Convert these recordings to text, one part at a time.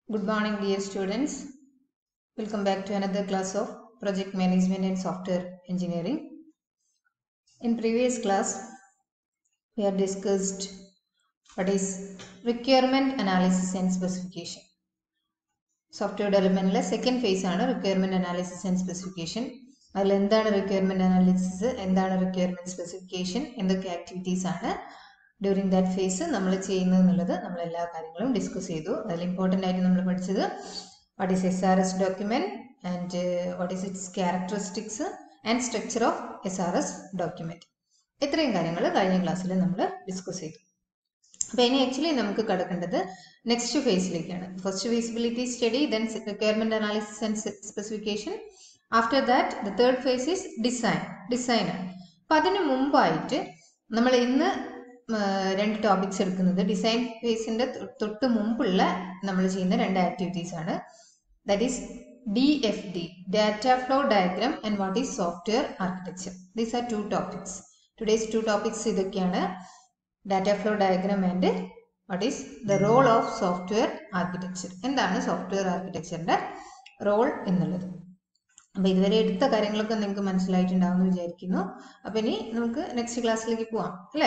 Good morning, dear students. Welcome back to another class of Project Management and Software Engineering. In previous class, we have discussed what is requirement analysis and specification. Software ഡെവലപ്മെന്റിലെ second phase ആണ് requirement analysis and specification അതിൽ എന്താണ് requirement analysis എന്താണ് requirement specification എന്തൊക്കെ activities ആണ് during that phase നമ്മൾ ചെയ്യുന്നത് എന്നുള്ളത് നമ്മൾ എല്ലാ കാര്യങ്ങളും ഡിസ്കസ് ചെയ്തു അതിൽ ഇമ്പോർട്ടൻ്റ് ആയിട്ട് നമ്മൾ പഠിച്ചത് what is S R S document and what is its characteristics and structure of S R S document ഇത്രയും കാര്യങ്ങൾ കഴിഞ്ഞ ക്ലാസ്സിൽ നമ്മൾ ഡിസ്കസ് ചെയ്തു അപ്പോൾ ഇനി ആക്ച്വലി നമുക്ക് കടക്കേണ്ടത് നെക്സ്റ്റ് ഫേസിലേക്കാണ് first feasibility study then requirement analysis and specification after that the third phase is design design ആണ് അപ്പം അതിന് മുമ്പായിട്ട് നമ്മൾ ഇന്ന് രണ്ട് ടോപ്പിക്സ് എടുക്കുന്നത് ഡിസൈൻ ഫേസിന്റെ തൊട്ട് മുമ്പുള്ള നമ്മൾ ചെയ്യുന്ന രണ്ട് ആക്ടിവിറ്റീസ് ആണ് that is D F D data flow diagram and what is software architecture these are two topics today's two topics ഇതൊക്കെയാണ് data flow diagram and what is the role of software architecture എന്താണ് software ആർക്കിടെക്ചറിന്റെ role എന്നുള്ളത് അപ്പൊ ഇതുവരെ എടുത്ത കാര്യങ്ങളൊക്കെ നിങ്ങൾക്ക് മനസ്സിലായിട്ടുണ്ടാവും എന്ന് വിചാരിക്കുന്നു അപ്പൊ ഇനി നമുക്ക് നെക്സ്റ്റ് ക്ലാസ്സിലേക്ക് പോവാം അല്ലേ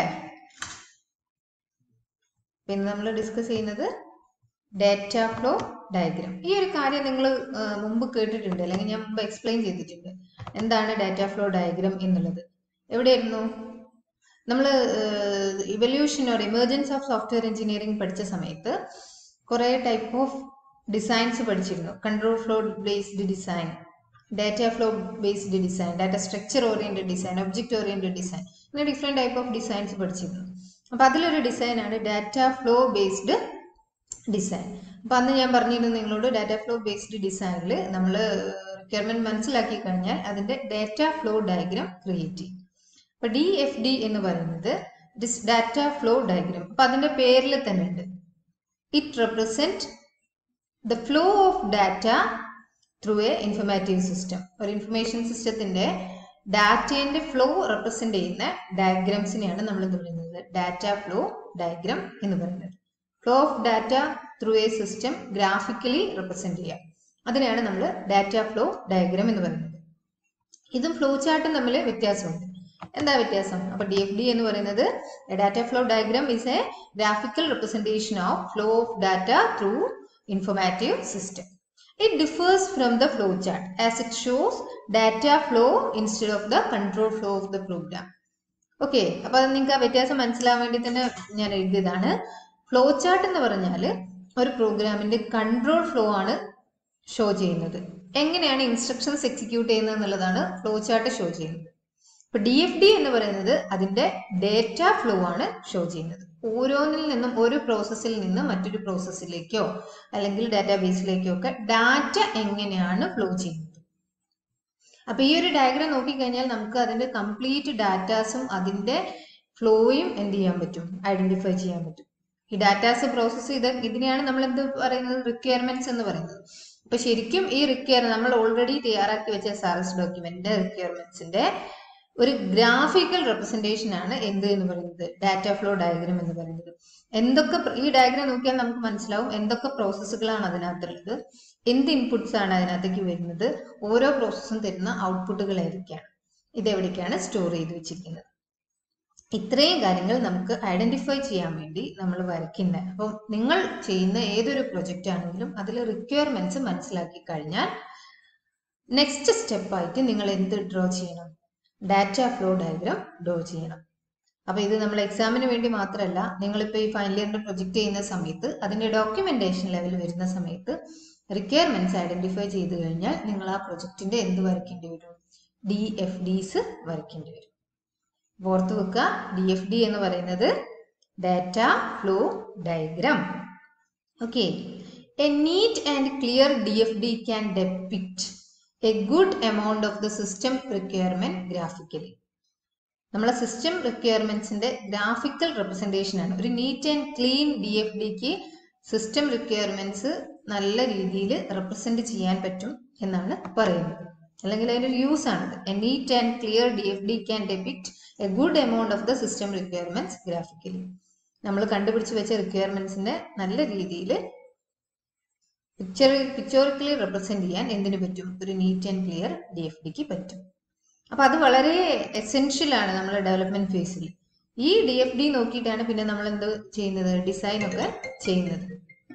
പിന്നെ നമ്മൾ ഡിസ്കസ് ചെയ്യുന്നത് ഡാറ്റ ഫ്ലോ ഡയഗ്രാം ഈ ഒരു കാര്യം നിങ്ങൾ മുമ്പ് കേട്ടിട്ടുണ്ട് അല്ലെങ്കിൽ ഞാൻ മുമ്പ് എക്സ്പ്ലെയിൻ ചെയ്തിട്ടുണ്ട് എന്താണ് ഡാറ്റ ഫ്ലോ ഡയഗ്രാം എന്നുള്ളത് എവിടെയായിരുന്നു നമ്മൾ evolution or emergence of software engineering പഠിച്ച സമയത്ത് കുറേ ടൈപ്പ് ഓഫ് ഡിസൈൻസ് പഠിച്ചിരുന്നു control flow based design data flow based design data structure oriented design object oriented design അങ്ങനെ ഡിഫറെൻറ്റ് ടൈപ്പ് ഓഫ് ഡിസൈൻസ് പഠിച്ചിരുന്നു അപ്പം അതിലൊരു ഡിസൈനാണ് ഡാറ്റ ഫ്ലോ ബേസ്ഡ് ഡിസൈൻ അപ്പം അന്ന് ഞാൻ പറഞ്ഞിരുന്നു നിങ്ങളോട് ഡാറ്റ ഫ്ലോ ബേസ്ഡ് ഡിസൈനിൽ നമ്മൾ റിക്വയർമെന്റ് മനസ്സിലാക്കി കഴിഞ്ഞാൽ അതിന്റെ ഡാറ്റ ഫ്ലോ ഡയഗ്രാം ക്രിയേറ്റ് ചെയ്യും അപ്പൊ ഡി എഫ് ഡി എന്ന് പറയുന്നത് ഡാറ്റ ഫ്ലോ ഡയഗ്രാം അപ്പൊ അതിന്റെ പേരിൽ തന്നെ ഉണ്ട് it represent the flow of data through a informative system ഒരു ഇൻഫർമേഷൻ സിസ്റ്റത്തിന്റെ ഡാറ്റേന്റെ ഫ്ലോ റെപ്രസെന്റ് ചെയ്യുന്ന ഡയഗ്രാംസിനെയാണ് നമ്മൾ എന്ത് പറയുന്നത് ഡാറ്റ ഫ്ലോ ഡയഗ്രാം എന്ന് പറയുന്നത് flow of data through a system graphically represent ചെയ്യുക അതിനെയാണ് നമ്മൾ ഡാറ്റ ഫ്ലോ ഡയഗ്രാം എന്ന് പറയുന്നത് ഇതും ഫ്ലോ ചാർട്ടും തമ്മിൽ വ്യത്യാസമുണ്ട് എന്താ വ്യത്യാസം അപ്പൊ ഡി എഫ് ഡി എന്ന് പറയുന്നത് data flow diagram is a graphical representation of flow of data through informative system it differs from the flow chart as it shows data flow instead of the control flow of the program okay അപ്പൊ നിങ്ങൾക്ക് ആ വ്യത്യാസം മനസ്സിലാവാൻ വേണ്ടി തന്നെ ഞാൻ എഴുതിയതാണ് flow chart എന്ന് പറഞ്ഞാൽ ഒരു പ്രോഗ്രാമിന്റെ കൺട്രോൾ ഫ്ലോ ആണ് ഷോ ചെയ്യുന്നത് എങ്ങനെയാണ് ഇൻസ്ട്രക്ഷൻസ് എക്സിക്യൂട്ട് ചെയ്യുന്നത് എന്നുള്ളതാണ് ഫ്ലോ ചാർട്ട് ഷോ ചെയ്യുന്നത് ഇപ്പൊ ഡി എഫ് ഡി എന്ന് പറയുന്നത് അതിന്റെ ഡേറ്റ ഫ്ലോ ആണ് ഷോ ചെയ്യുന്നത് ഓരോന്നിൽ നിന്നും ഒരു പ്രോസസ്സിൽ നിന്ന് മറ്റൊരു പ്രോസസ്സിലേക്കോ അല്ലെങ്കിൽ ഡാറ്റാബേസിലേക്കോ ഒക്കെ ഡാറ്റ എങ്ങനെയാണ് ഫ്ലോ ചെയ്യുന്നത് അപ്പൊ ഈ ഒരു ഡയഗ്രാം നോക്കിക്കഴിഞ്ഞാൽ നമുക്ക് അതിന്റെ കംപ്ലീറ്റ് ഡാറ്റാസും അതിന്റെ ഫ്ലോയും എന്ത് ചെയ്യാൻ പറ്റും ഐഡന്റിഫൈ ചെയ്യാൻ പറ്റും ഈ ഡാറ്റാസ് പ്രോസസ്സ് ചെയ്ത് ഇതിനെയാണ് നമ്മൾ എന്ത് പറയുന്നത് റിക്വയർമെന്റ്സ് എന്ന് പറയുന്നത് അപ്പൊ ശരിക്കും ഈ റിക്വയർ നമ്മൾ ഓൾറെഡി തയ്യാറാക്കി വെച്ച സാറസ് ഡോക്യുമെന്റിന്റെ റിക്വയർമെന്റ്സിന്റെ ഒരു ഗ്രാഫിക്കൽ റെപ്രസെന്റേഷൻ ആണ് എന്ത് എന്ന് പറയുന്നത് ഡാറ്റ ഫ്ലോ ഡയഗ്രാം എന്ന് പറയുന്നത് എന്തൊക്കെ ഈ ഡയഗ്രാം നോക്കിയാൽ നമുക്ക് മനസ്സിലാവും എന്തൊക്കെ പ്രോസസ്സുകളാണ് അതിനകത്തുള്ളത് എന്ത് ഇൻപുട്സ് ആണ് അതിനകത്തേക്ക് വരുന്നത് ഓരോ പ്രോസസ്സും തരുന്ന ഔട്ട്പുട്ടുകൾ ഏതൊക്കെയാണ് ഇതെവിടേക്കാണ് സ്റ്റോർ ചെയ്ത് വെച്ചിരിക്കുന്നത് ഇത്രയും കാര്യങ്ങൾ നമുക്ക് ഐഡന്റിഫൈ ചെയ്യാൻ വേണ്ടി നമ്മൾ വരയ്ക്കുന്നത് അപ്പം നിങ്ങൾ ചെയ്യുന്ന ഏതൊരു പ്രൊജക്റ്റ് ആണെങ്കിലും അതിൽ റിക്വയർമെന്റ്സ് മനസ്സിലാക്കി കഴിഞ്ഞാൽ നെക്സ്റ്റ് സ്റ്റെപ്പായിട്ട് നിങ്ങൾ എന്ത് ഡ്രോ ചെയ്യണം ഡാറ്റ ഫ്ലോ ഡയഗ്രാം ഡ്രോ ചെയ്യണം അപ്പൊ ഇത് നമ്മൾ എക്സാമിന് വേണ്ടി മാത്രമല്ല നിങ്ങളിപ്പോൾ ഈ ഫൈനൽ ഇയറിന്റെ പ്രൊജക്ട് ചെയ്യുന്ന സമയത്ത് അതിന്റെ ഡോക്യുമെന്റേഷൻ ലെവൽ വരുന്ന സമയത്ത് റിക്വയർമെന്റ്സ് ഐഡന്റിഫൈ ചെയ്ത് കഴിഞ്ഞാൽ നിങ്ങൾ ആ പ്രൊജക്ടിന്റെ എന്ത് വരയ്ക്കേണ്ടി വരും ഡി എഫ് ഡിസ് വരയ്ക്കേണ്ടി വരും ഓർത്ത് വെക്കുക ഡി എഫ് ഡി എന്ന് പറയുന്നത് data flow diagram okay a neat and clear D F D can depict a good amount of the system requirement graphically നമ്മളെ സിസ്റ്റം റിക്വയർമെന്റ്സിന്റെ ഗ്രാഫിക്കൽ റെപ്രസെന്റേഷൻ ആണ് ഒരു neat and clean D F ഡിക്ക് system requirements നല്ല രീതിയിൽ represent ചെയ്യാൻ പറ്റും എന്നാണ് പറയുന്നത് അല്ലെങ്കിൽ അതിന്റെ ഒരു യൂസ് ആണത് a neat and clear D F D can depict a good amount of the system requirements graphically നമ്മൾ കണ്ടുപിടിച്ച് വെച്ച റിക്വയർമെന്റ്സിന്റെ നല്ല രീതിയിൽ പിക്ചർ പിക്ചോറിക്കലി റെപ്രസെന്റ് ചെയ്യാൻ എന്തിനു പറ്റും ഒരു neat and clear D F ഡിക്ക് പറ്റും അപ്പൊ അത് വളരെ എസെൻഷ്യൽ ആണ് നമ്മുടെ ഡെവലപ്മെന്റ് ഫേസിൽ ഈ ഡി എഫ് ഡി നോക്കിയിട്ടാണ് പിന്നെ നമ്മൾ എന്ത് ചെയ്യുന്നത് ഡിസൈൻ ഒക്കെ ചെയ്യുന്നത്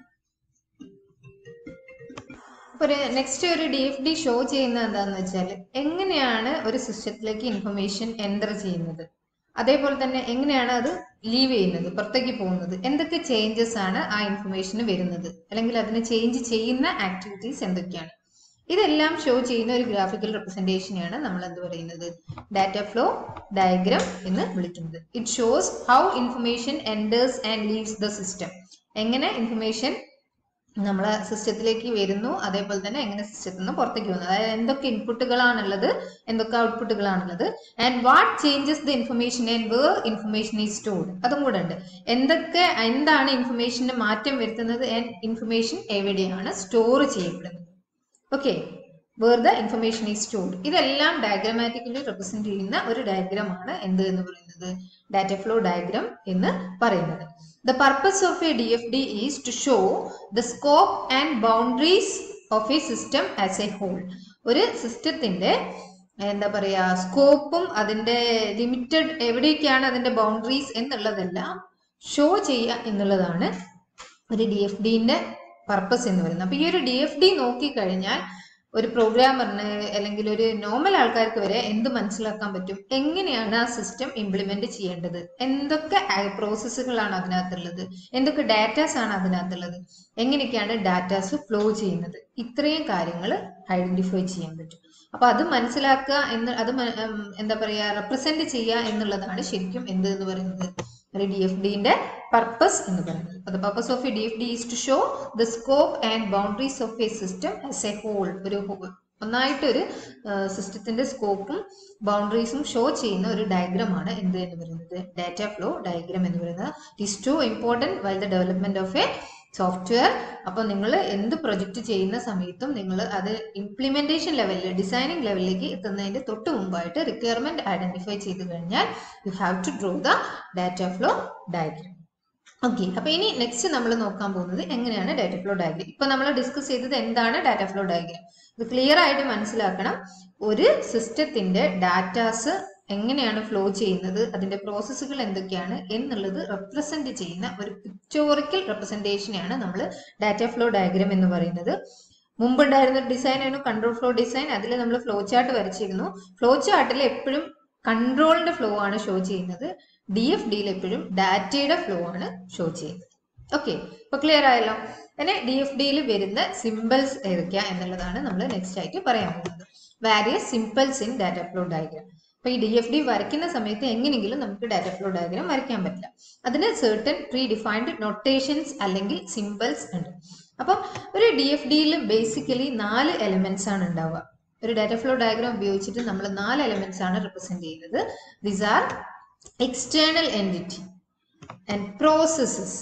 ഒരു നെക്സ്റ്റ് ഒരു ഡി എഫ് ഡി ഷോ ചെയ്യുന്നത് എന്താന്ന് വെച്ചാൽ എങ്ങനെയാണ് ഒരു സിസ്റ്റത്തിലേക്ക് ഇൻഫർമേഷൻ എൻ്റർ ചെയ്യുന്നത് അതേപോലെ തന്നെ എങ്ങനെയാണ് അത് ലീവ് ചെയ്യുന്നത് പുറത്തേക്ക് പോകുന്നത് എന്തൊക്കെ ചേഞ്ചസ് ആണ് ആ ഇൻഫർമേഷന് വരുന്നത് അല്ലെങ്കിൽ അതിന് ചേഞ്ച് ചെയ്യുന്ന ആക്ടിവിറ്റീസ് എന്തൊക്കെയാണ് ഇതെല്ലാം ഷോ ചെയ്യുന്ന ഒരു ഗ്രാഫിക്കൽ റെപ്രസെന്റേഷനെയാണ് നമ്മൾ എന്ത് പറയുന്നത് ഡാറ്റ ഫ്ലോ ഡയഗ്രാം എന്ന് വിളിക്കുന്നത് it shows how information enters and leaves the system എങ്ങനെ ഇൻഫർമേഷൻ നമ്മളെ സിസ്റ്റത്തിലേക്ക് വരുന്നു അതേപോലെ തന്നെ എങ്ങനെ സിസ്റ്റത്തിൽ നിന്ന് പുറത്തേക്ക് പോകുന്നു അതായത് എന്തൊക്കെ ഇൻപുട്ടുകളാണുള്ളത് എന്തൊക്കെ ഔട്ട്പുട്ടുകളാണുള്ളത് and what changes the information and where information is stored അതും കൂടെ ഉണ്ട് എന്തൊക്കെ എന്താണ് ഇൻഫർമേഷന് മാറ്റം വരുത്തുന്നത് ആൻഡ് ഇൻഫർമേഷൻ എവിടെയാണ് സ്റ്റോർ ചെയ്യപ്പെടുന്നത് okay where the information is stored ഇതെല്ലാം ഡയഗ്രമാറ്റിക്കലി റെപ്രസെന്റ് ചെയ്യുന്ന ഒരു ഡയഗ്രമാണ് എന്ത് എന്ന് പറയുന്നത് ഡാറ്റ ഫ്ലോ ഡയഗ്രാം എന്ന് പറയുന്നത് the purpose of a D F D is to show the scope and boundaries of a system as a whole ഒരു സിസ്റ്റത്തിന്റെ എന്താ പറയാ സ്കോപ്പും അതിന്റെ ലിമിറ്റഡ് എവിടേക്കാണ് അതിന്റെ ബൗണ്ടറീസ് എന്നുള്ളതെല്ലാം ഷോ ചെയ്യുക എന്നുള്ളതാണ് ഒരു ഡി എഫ് ഡിന്റെ പർപ്പസ് എന്ന് പറയുന്നത് അപ്പൊ ഈ ഒരു ഡി എഫ് ഡി നോക്കിക്കഴിഞ്ഞാൽ ഒരു പ്രോഗ്രാമറിന് അല്ലെങ്കിൽ ഒരു നോർമൽ ആൾക്കാർക്ക് വരെ എന്ത് മനസ്സിലാക്കാൻ പറ്റും എങ്ങനെയാണ് ആ സിസ്റ്റം ഇംപ്ലിമെന്റ് ചെയ്യേണ്ടത് എന്തൊക്കെ പ്രോസസ്സുകളാണ് അതിനകത്തുള്ളത് എന്തൊക്കെ ഡാറ്റാസ് ആണ് അതിനകത്തുള്ളത് എങ്ങനെയൊക്കെയാണ് ഡാറ്റാസ് ഫ്ലോ ചെയ്യുന്നത് ഇത്രയും കാര്യങ്ങൾ ഐഡന്റിഫൈ ചെയ്യാൻ പറ്റും അപ്പൊ അത് മനസ്സിലാക്കുക എന്ന് അത് മ- ഉം, എന്താ പറയാ റെപ്രസെന്റ് ചെയ്യുക എന്നുള്ളതാണ് ശരിക്കും എന്ത് എന്ന് പറയുന്നത് ഒരു ഡി എഫ് ഡിന്റെ പർപ്പസ് എന്ന് പറയുന്നത് the purpose of a D F D is to show the scope and boundaries of a system as a whole ഒരു whole- ഒന്നായിട്ടൊരു സിസ്റ്റത്തിന്റെ സ്കോപ്പും ബൗണ്ടറീസും ഷോ ചെയ്യുന്ന ഒരു ഡയഗ്രമാണ് എന്ത് എന്ന് പറയുന്നത് ഡാറ്റ ഫ്ലോ ഡയഗ്രാം എന്ന് പറയുന്നത് it is too important while the development of a software അപ്പോൾ നിങ്ങൾ എന്ത് പ്രൊജക്റ്റ് ചെയ്യുന്ന സമയത്തും നിങ്ങൾ അത് ഇംപ്ലിമെന്റേഷൻ ലെവലിൽ ഡിസൈനിങ് ലെവലിലേക്ക് എത്തുന്നതിന്റെ തൊട്ട് മുമ്പായിട്ട് റിക്വയർമെന്റ് ഐഡന്റിഫൈ ചെയ്ത് കഴിഞ്ഞാൽ you have to draw the data flow diagram okay അപ്പൊ ഇനി നെക്സ്റ്റ് നമ്മൾ നോക്കാൻ പോകുന്നത് എങ്ങനെയാണ് ഡാറ്റ ഫ്ലോ ഡയഗ്രാം ഇപ്പൊ നമ്മൾ ഡിസ്കസ് ചെയ്തത് എന്താണ് ഡാറ്റ ഫ്ലോ ഡയഗ്രാം ഇത് ക്ലിയർ ആയിട്ട് മനസ്സിലാക്കണം ഒരു സിസ്റ്റത്തിന്റെ ഡാറ്റാസ് എങ്ങനെയാണ് ഫ്ലോ ചെയ്യുന്നത് അതിന്റെ പ്രോസസ്സുകൾ എന്തൊക്കെയാണ് എന്നുള്ളത് റെപ്രസെന്റ് ചെയ്യുന്ന ഒരു പിക്ചോറിക്കൽ റെപ്രസെന്റേഷനെയാണ് നമ്മൾ ഡാറ്റ ഫ്ലോ ഡയഗ്രാം എന്ന് പറയുന്നത് മുമ്പുണ്ടായിരുന്ന ഡിസൈൻ ആയിരുന്നു കൺട്രോൾ ഫ്ലോ ഡിസൈൻ അതിൽ നമ്മൾ ഫ്ലോ ചാർട്ട് വരച്ചിരുന്നു ഫ്ലോ ചാർട്ടിൽ എപ്പോഴും കൺട്രോളിന്റെ ഫ്ലോ ആണ് ഷോ ചെയ്യുന്നത് ഡി എഫ് ഡിയിൽ എപ്പോഴും ഡാറ്റയുടെ ഫ്ലോ ആണ് ഷോ ചെയ്യുന്നത് ഓക്കെ ഇപ്പൊ ക്ലിയർ ആയല്ലോ പിന്നെ ഡി എഫ് ഡിയിൽ വരുന്ന സിമ്പിൾസ് ഏതൊക്കെയാ എന്നുള്ളതാണ് നമ്മൾ നെക്സ്റ്റ് ആയിട്ട് പറയാൻ പോകുന്നത് various symbols in data flow diagram അപ്പൊ ഈ ഡി എഫ് ഡി വരയ്ക്കുന്ന സമയത്ത് എങ്ങനെയെങ്കിലും നമുക്ക് ഡാറ്റ ഫ്ലോ ഡയഗ്രാം വരയ്ക്കാൻ പറ്റില്ല അതിന് certain പ്രീ ഡിഫൈൻഡ് നൊട്ടേഷൻസ് അല്ലെങ്കിൽ സിമ്പിൾസ് ഉണ്ട് അപ്പം ഒരു ഡി എഫ് ഡിയിൽ ബേസിക്കലി നാല് എലിമെന്റ്സ് ആണ് ഉണ്ടാവുക ഒരു ഡാറ്റ ഫ്ലോ ഡയഗ്രാം ഉപയോഗിച്ചിട്ട് നമ്മൾ നാല് എലിമെന്റ്സ് ആണ് റെപ്രസെന്റ് ചെയ്യുന്നത് these are external entity and processes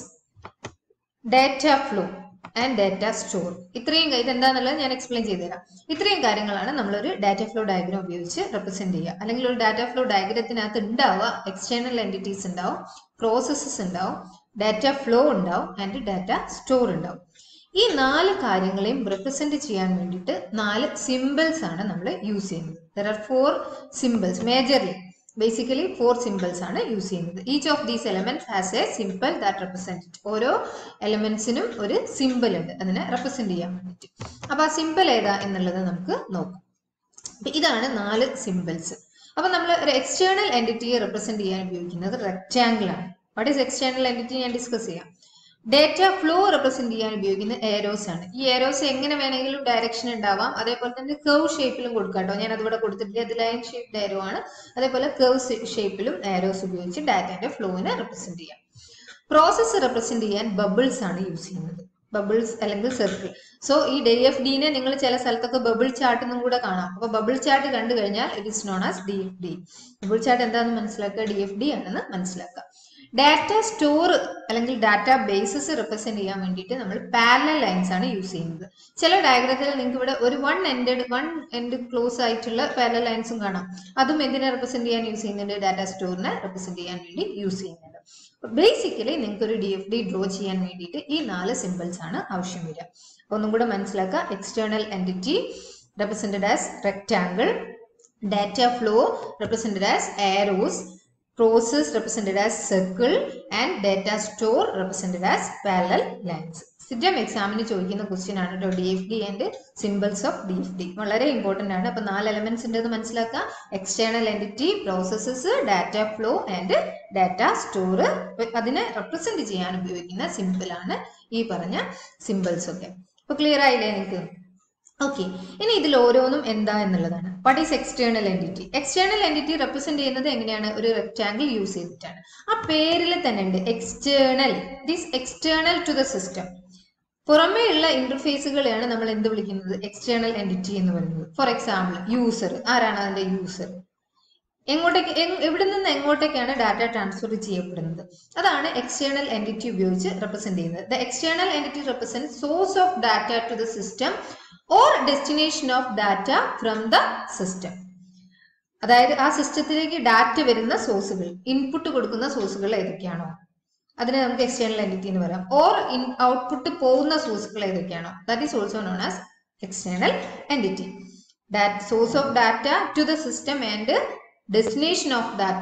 data flow and data store ഇത്രയും കാ- ഇതെന്താന്നുള്ളത് ഞാൻ എക്സ്പ്ലെയിൻ ചെയ്തുതരാം ഇത്രയും കാര്യങ്ങളാണ് നമ്മളൊരു ഡാറ്റ ഫ്ലോ ഡയഗ്രാം ഉപയോഗിച്ച് റെപ്രസെന്റ് ചെയ്യുക അല്ലെങ്കിൽ ഒരു ഡാറ്റ ഫ്ലോ ഡയഗ്രത്തിനകത്ത് ഉണ്ടാവുക എക്സ്റ്റേണൽ എൻറ്റിറ്റീസ് ഉണ്ടാവും പ്രോസസ്സസ് ഉണ്ടാവും ഡാറ്റ ഫ്ലോ ഉണ്ടാവും ആൻഡ് ഡാറ്റ സ്റ്റോർ ഉണ്ടാവും ഈ നാല് കാര്യങ്ങളെയും റെപ്രസെന്റ് ചെയ്യാൻ വേണ്ടിയിട്ട് നാല് സിമ്പിൾസ് ആണ് നമ്മൾ യൂസ് ചെയ്യുന്നത് there are four symbols majorly basically four symbols ആണ് യൂസ് ചെയ്യുന്നത് each of these elements has a symbol that represent ഓരോ എലമെന്റ്സിനും ഒരു സിമ്പിൾ ഉണ്ട് അതിനെ റെപ്രസെന്റ് ചെയ്യാൻ വേണ്ടിയിട്ട് അപ്പൊ ആ സിമ്പിൾ ഏതാ എന്നുള്ളത് നമുക്ക് നോക്കാം അപ്പൊ ഇതാണ് നാല് സിമ്പിൾസ് അപ്പൊ നമ്മൾ ഒരു എക്സ്റ്റേണൽ എൻറ്റിറ്റിയെ റെപ്രസെന്റ് ചെയ്യാൻ ഉപയോഗിക്കുന്നത് റെക്ടാംഗിൾ ആണ് വാട്ട് ഈസ് എക്സ്റ്റേണൽ എൻറ്റിറ്റി ഞാൻ ഡിസ്കസ് ചെയ്യാം ഡേറ്റ ഫ്ലോ റെപ്രസെന്റ് ചെയ്യാൻ ഉപയോഗിക്കുന്ന ഏരോസ് ആണ് ഈ ഏരോസ് എങ്ങനെ വേണമെങ്കിലും ഡയറക്ഷൻ ഉണ്ടാവാം അതേപോലെ തന്നെ കർവ് ഷേപ്പിലും കൊടുക്കാം കേട്ടോ ഞാൻ അതിവിടെ കൊടുത്തിട്ടില്ല അത് ലൈൻ ഷേപ്ഡ് ഏരോ ആണ് അതേപോലെ കർവ് ഷേപ്പിലും ഏരോസ് ഉപയോഗിച്ച് ഡാറ്റയുടെ ഫ്ലോവിനെ റെപ്രസെന്റ് ചെയ്യാം പ്രോസസ്സ് റെപ്രസെന്റ് ചെയ്യാൻ ബബിൾസ് ആണ് യൂസ് ചെയ്യുന്നത് ബബിൾസ് അല്ലെങ്കിൽ സർക്കിൾ സോ ഈ ഡി എഫ് ഡിനെ നിങ്ങൾ ചില സ്ഥലത്തൊക്കെ ബബിൾ ചാർട്ട് എന്നും കൂടെ കാണാം അപ്പൊ ബബിൾ ചാർട്ട് കണ്ടു കഴിഞ്ഞാൽ it is known as D F D bubble chart എന്താണെന്ന് മനസ്സിലാക്കുക ഡി എഫ് ഡി ആണെന്ന് മനസ്സിലാക്കുക ഡാറ്റ സ്റ്റോർ അല്ലെങ്കിൽ ഡാറ്റ ബേസസ് റെപ്രസെന്റ് ചെയ്യാൻ വേണ്ടിയിട്ട് നമ്മൾ പാരലൽ ലൈൻസ് ആണ് യൂസ് ചെയ്യുന്നത് ചില ഡയഗ്രത്തിൽ നിങ്ങൾക്ക് ഇവിടെ ഒരു one ended one end close ആയിട്ടുള്ള പാരലൽ ലൈൻസും കാണാം അതും എന്തിനെ റെപ്രസെന്റ് ചെയ്യാൻ യൂസ് ചെയ്യുന്നുണ്ട് ഡാറ്റ സ്റ്റോറിനെ റെപ്രസെന്റ് ചെയ്യാൻ വേണ്ടി യൂസ് ചെയ്യുന്നുണ്ട് ബേസിക്കലി നിങ്ങൾക്ക് ഒരു ഡി എഫ് ഡി ഡ്രോ ചെയ്യാൻ വേണ്ടിയിട്ട് ഈ നാല് സിമ്പിൾസ് ആണ് ആവശ്യം വരിക ഒന്നും കൂടെ മനസ്സിലാക്കുക external entity represented as rectangle data flow represented as arrows process represented as circle and data store represented as parallel lines സിറ്റം എക്സാമിന് ചോദിക്കുന്ന ക്വസ്റ്റ്യൻ ആണ് കേട്ടോ D F D and symbols of D F D വളരെ important ആണ് അപ്പൊ നാല് elements ഉണ്ടെന്ന് മനസ്സിലാക്കുക external entity processes data flow and data store അതിനെ റെപ്രസെന്റ് ചെയ്യാൻ ഉപയോഗിക്കുന്ന സിമ്പിൾ ആണ് ഈ പറഞ്ഞ സിമ്പിൾസ് ഒക്കെ അപ്പൊ ക്ലിയർ ആയില്ലേ നിങ്ങൾക്ക് ഓക്കെ ഇനി ഇതിൽ ഓരോന്നും എന്താ എന്നുള്ളതാണ് what is external entity external entity represent ചെയ്യുന്നത് എങ്ങനെയാണ് ഒരു റെക്ടാങ്കിൾ യൂസ് ചെയ്തിട്ടാണ് ആ പേരിൽ തന്നെ ഉണ്ട് external it is external to the system പുറമേ ഉള്ള ഇന്റർഫേസുകളെയാണ് നമ്മൾ എന്ത് വിളിക്കുന്നത് എക്സ്റ്റേണൽ എൻറ്റിറ്റി എന്ന് പറയുന്നത് ഫോർ എക്സാമ്പിൾ യൂസർ ആരാണ് അതിന്റെ യൂസർ എങ്ങോട്ടേക്ക് എങ്- എവിടെ നിന്ന് എങ്ങോട്ടേക്കാണ് ഡാറ്റ ട്രാൻസ്ഫർ ചെയ്യപ്പെടുന്നത് അതാണ് എക്സ്റ്റേണൽ എൻറ്റിറ്റി ഉപയോഗിച്ച് റെപ്രസെന്റ് ചെയ്യുന്നത് the external entity represent source of data to the system or destination of data from the system അതായത് ആ സിസ്റ്റത്തിലേക്ക് ഡാറ്റ വരുന്ന സോഴ്സുകൾ ഇൻപുട്ട് കൊടുക്കുന്ന സോഴ്സുകൾ ഏതൊക്കെയാണോ അതിനെ നമുക്ക് എക്സ്റ്റേണൽ എൻറ്റിറ്റി എന്ന് പറയാം ഓർ ഇൻ ഔട്ട്പുട്ട് പോകുന്ന സോഴ്സുകൾ ഏതൊക്കെയാണോ that is also known as external entity that source of data to the system and destination of data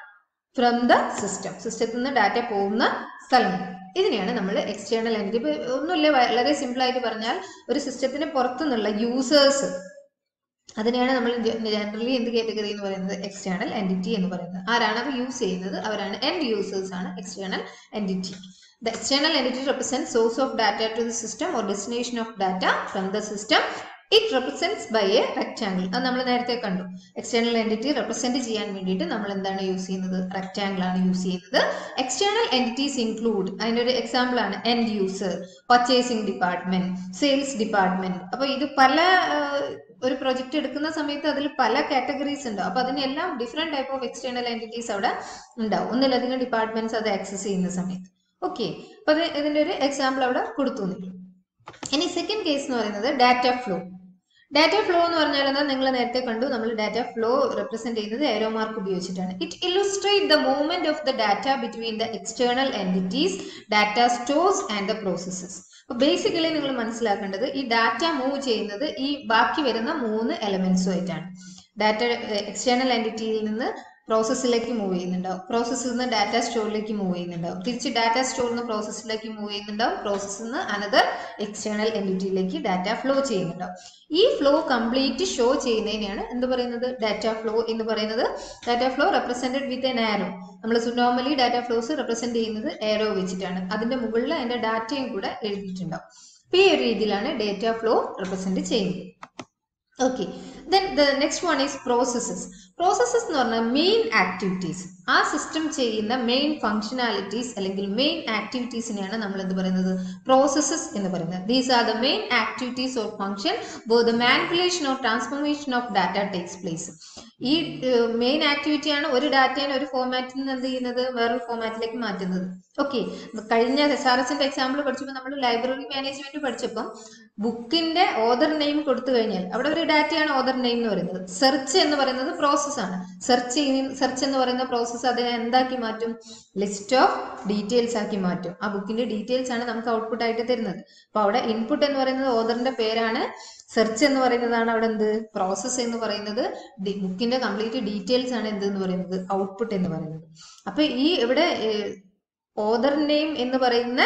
from the system സിസ്റ്റത്തിൽ നിന്ന് ഡാറ്റ പോകുന്ന സ്ഥലം ഇതിനെയാണ് നമ്മൾ എക്സ്റ്റേണൽ എൻറ്റിറ്റി ഇപ്പൊ ഒന്നുമില്ല വളരെ സിമ്പിൾ ആയിട്ട് പറഞ്ഞാൽ ഒരു സിസ്റ്റത്തിന് പുറത്തുനിന്നുള്ള യൂസേഴ്സ് അതിനെയാണ് നമ്മൾ ജനറലി എന്ത് കാറ്റഗറി എന്ന് പറയുന്നത് എക്സ്റ്റേണൽ എൻറ്റിറ്റി എന്ന് പറയുന്നത് ആരാണ് അത് യൂസ് ചെയ്യുന്നത് അവരാണ് എൻഡ് യൂസേഴ്സ് ആണ് external entity the external entity represent source of data to the system or destination of data from the system it represents by a rectangle അത് നമ്മൾ നേരത്തെ കണ്ടു എക്സ്റ്റേണൽ എൻറ്റിറ്റി റെപ്രസെന്റ് ചെയ്യാൻ വേണ്ടിയിട്ട് നമ്മൾ എന്താണ് യൂസ് ചെയ്യുന്നത് റെക്ടാങ്കിൾ ആണ് യൂസ് ചെയ്യുന്നത് എക്സ്റ്റേണൽ എൻറ്റിറ്റീസ് ഇൻക്ലൂഡ് അതിൻ്റെ ഒരു എക്സാമ്പിൾ ആണ് end user purchasing department sales department അപ്പൊ ഇത് പല ആ, ഒരു പ്രൊജക്ട് എടുക്കുന്ന സമയത്ത് അതിൽ പല കാറ്റഗറീസ് ഉണ്ടാവും അപ്പൊ അതിനെല്ലാം different type of external entities അവിടെ ഉണ്ടാവും ഒന്നിലധികം ഡിപ്പാർട്ട്മെന്റ്സ് അത് ആക്സസ് ചെയ്യുന്ന സമയത്ത് ഓക്കെ അപ്പൊ അത് ഇതിന്റെ ഒരു എക്സാമ്പിൾ അവിടെ കൊടുത്തു എന്നുള്ളൂ. ഇനി സെക്കൻഡ് കേസ് എന്ന് പറയുന്നത് ഡാറ്റ ഫ്ലോ ഡാറ്റ ഫ്ലോ എന്ന് പറഞ്ഞാൽ എന്താ നിങ്ങൾ നേരത്തെ കണ്ടു നമ്മൾ ഡാറ്റ ഫ്ലോ റെപ്രസെന്റ് ചെയ്യുന്നത് ഏരോ മാർക്ക് ഉപയോഗിച്ചിട്ടാണ് it illustrate the movement of the data between the external entities data stores and the processes അപ്പൊ ബേസിക്കലി നിങ്ങൾ മനസ്സിലാക്കേണ്ടത് ഈ ഡാറ്റ മൂവ് ചെയ്യുന്നത് ഈ ബാക്കി വരുന്ന മൂന്ന് എലമെന്റ്സും ആയിട്ടാണ് ഡാറ്റ എക്സ്റ്റേണൽ എൻറ്റിറ്റിയിൽ നിന്ന് പ്രോസസ്സിലേക്ക് മൂവ് ചെയ്യുന്നുണ്ടാവും പ്രോസസ്സിൽ നിന്ന് ഡാറ്റ സ്റ്റോറിലേക്ക് മൂവ് ചെയ്യുന്നുണ്ടാവും തിരിച്ച് ഡാറ്റ സ്റ്റോറിൽ നിന്ന് പ്രോസസ്സിലേക്ക് മൂവ് ചെയ്യുന്നുണ്ടാവും പ്രോസസ്സിൽ നിന്ന് അനദർ എക്സ്റ്റേണൽ എൻറ്റിറ്റിയിലേക്ക് ഡാറ്റ ഫ്ലോ ചെയ്യുന്നുണ്ടാവും ഈ ഫ്ലോ കംപ്ലീറ്റ് ഷോ ചെയ്യുന്നതിനെയാണ് എന്ത് പറയുന്നത് ഡാറ്റ ഫ്ലോ എന്ന് പറയുന്നത് data flow represented with an arrow നമ്മൾ നോർമലി ഡാറ്റ ഫ്ലോസ് റെപ്രസെന്റ് ചെയ്യുന്നത് ഏരോ വെച്ചിട്ടാണ് അതിന്റെ മുകളിൽ അതിന്റെ ഡാറ്റയും കൂടെ എഴുതിയിട്ടുണ്ടാവും അപ്പൊ ഈ ഒരു രീതിയിലാണ് ഡാറ്റ ഫ്ലോ റെപ്രസെന്റ് ചെയ്യുന്നത് okay then the next one is processes processes എന്ന് പറഞ്ഞാൽ മെയിൻ ആക്ടിവിറ്റീസ് ആ സിസ്റ്റം ചെയ്യുന്ന മെയിൻ ഫങ്ഷനാലിറ്റീസ് അല്ലെങ്കിൽ മെയിൻ ആക്ടിവിറ്റീസിനെയാണ് നമ്മൾ എന്ത് പറയുന്നത് പ്രോസസ്സസ് എന്ന് പറയുന്നത് these are the main activities or function by the manipulation or transformation of data takes place ഈ മെയിൻ ആക്ടിവിറ്റി ആണ് ഒരു ഡാറ്റേനെ ഒരു ഫോമാറ്റിൽ നിന്ന് എന്ത് ചെയ്യുന്നത് വേറൊരു ഫോമാറ്റിലേക്ക് മാറ്റുന്നത് ഓക്കെ കഴിഞ്ഞ എസ് ആർ എസിന്റെ എക്സാമ്പിൾ പഠിച്ചപ്പോൾ നമ്മൾ ലൈബ്രറി മാനേജ്മെന്റ് പഠിച്ചപ്പം ബുക്കിന്റെ ഓദർ നെയിം കൊടുത്തു കഴിഞ്ഞാൽ അവിടെ ഒരു ഡാറ്റയാണ് ഓദർ നെയിം എന്ന് പറയുന്നത് സെർച്ച് എന്ന് പറയുന്നത് പ്രോസസ് ആണ് സെർച്ച് സെർച്ച് എന്ന് പറയുന്ന പ്രോസസ്സ് അതിനെ എന്താക്കി മാറ്റും ലിസ്റ്റ് ഓഫ് ഡീറ്റെയിൽസ് ആക്കി മാറ്റും ആ ബുക്കിന്റെ ഡീറ്റെയിൽസ് ആണ് നമുക്ക് ഔട്ട്പുട്ട് ആയിട്ട് തരുന്നത് അപ്പൊ അവിടെ ഇൻപുട്ട് എന്ന് പറയുന്നത് ഓദറിന്റെ പേരാണ് സെർച്ച് എന്ന് പറയുന്നതാണ് അവിടെ എന്ത് പ്രോസസ്സ് എന്ന് പറയുന്നത് ബുക്കിന്റെ കംപ്ലീറ്റ് ഡീറ്റെയിൽസ് ആണ് എന്ത് എന്ന് പറയുന്നത് ഔട്ട്പുട്ട് എന്ന് പറയുന്നത് അപ്പൊ ഈ ഇവിടെ ഓദർ നെയിം എന്ന് പറയുന്ന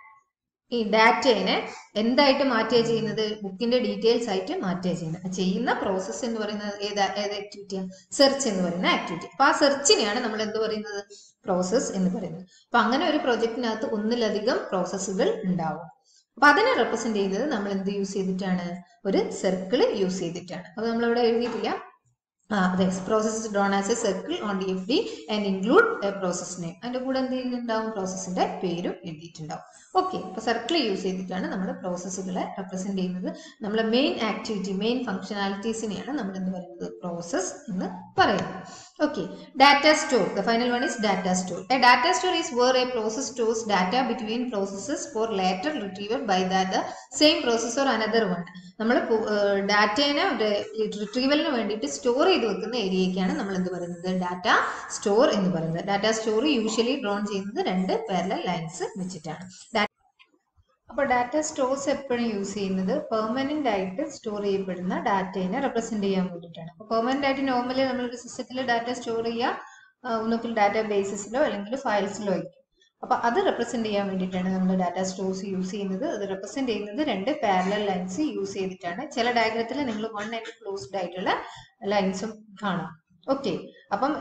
ഈ ഡാറ്റയെ എന്തായിട്ട് മാറ്റുക ചെയ്യുന്നത് ബുക്കിന്റെ ഡീറ്റെയിൽസ് ആയിട്ട് മാറ്റുക ചെയ്യുന്നത് ചെയ്യുന്ന പ്രോസസ്സ് എന്ന് പറയുന്നത് ഏതാ ഏത് ആക്ടിവിറ്റിയാണ് സെർച്ച് എന്ന് പറയുന്ന ആക്ടിവിറ്റി അപ്പൊ ആ സെർച്ചിനെയാണ് നമ്മൾ എന്ത് പറയുന്നത് പ്രോസസ്സ് എന്ന് പറയുന്നത് അപ്പൊ അങ്ങനെ ഒരു പ്രൊജക്ടിനകത്ത് ഒന്നിലധികം പ്രോസസ്സുകൾ ഉണ്ടാവും അപ്പൊ അതിനെ റെപ്രസെന്റ് ചെയ്യുന്നത് നമ്മൾ എന്ത് യൂസ് ചെയ്തിട്ടാണ് ഒരു സർക്കിൾ യൂസ് ചെയ്തിട്ടാണ് അപ്പൊ നമ്മളിവിടെ എഴുതിയിട്ടില്ല അതെ process drawn as a circle on D F D and include process name അതിന്റെ കൂടെ എന്ത് ചെയ്യുന്നുണ്ടാവും പ്രോസസ്സിന്റെ പേരും എഴുതിയിട്ടുണ്ടാവും ഓക്കെ അപ്പൊ സർക്കിൾ യൂസ് ചെയ്തിട്ടാണ് നമ്മൾ പ്രോസസ്സുകളെ റെപ്രസെന്റ് ചെയ്യുന്നത് നമ്മളെ മെയിൻ ആക്ടിവിറ്റി മെയിൻ ഫംഗ്ഷനാലിറ്റീസിനെയാണ് നമ്മൾ എന്ത് പറയുന്നത് പ്രോസസ് എന്ന് പറയുന്നത് okay data store the final one is data store a data store is where a process stores data between processes for later retrieval by that same process or another one നമ്മൾ ഡാറ്റേനെ റിട്രീവലിന് വേണ്ടിയിട്ട് store ചെയ്ത് വെക്കുന്ന ഏരിയയ്ക്കാണ് നമ്മൾ എന്ത് പറയുന്നത് data store എന്ന് പറയുന്നത് ഡാറ്റ സ്റ്റോർ യൂഷ്വലി ഡ്രോൺ ചെയ്യുന്നത് രണ്ട് പാരലൽ ലൈൻസ് വെച്ചിട്ടാണ് അപ്പോൾ ഡാറ്റ സ്റ്റോർസ് എപ്പോഴും യൂസ് ചെയ്യുന്നത് പെർമനന്റ് ആയിട്ട് സ്റ്റോർ ചെയ്യപ്പെടുന്ന ഡാറ്റയെ റെപ്രസെന്റ് ചെയ്യാൻ വേണ്ടിയിട്ടാണ് അപ്പോൾ പെർമനന്റ് ആയിട്ട് നോർമലി നമ്മളൊരു സിസ്റ്റത്തിൽ ഡാറ്റ സ്റ്റോർ ചെയ്യുക ഒന്നുകിൽ ഡാറ്റ ബേസിസിലോ അല്ലെങ്കിൽ ഫയൽസിലോ ആയിരിക്കും അപ്പൊ അത് റെപ്രസെന്റ് ചെയ്യാൻ വേണ്ടിയിട്ടാണ് നമ്മൾ ഡാറ്റ സ്റ്റോർസ് യൂസ് ചെയ്യുന്നത് അത് റെപ്രസെന്റ് ചെയ്യുന്നത് രണ്ട് പാരലൽ ലൈൻസ് യൂസ് ചെയ്തിട്ടാണ് ചില ഡയഗ്രത്തിൽ നിങ്ങൾ വൺ ആൻഡ് ക്ലോസ്ഡ് ആയിട്ടുള്ള ലൈൻസും കാണാം ഓക്കെ അപ്പം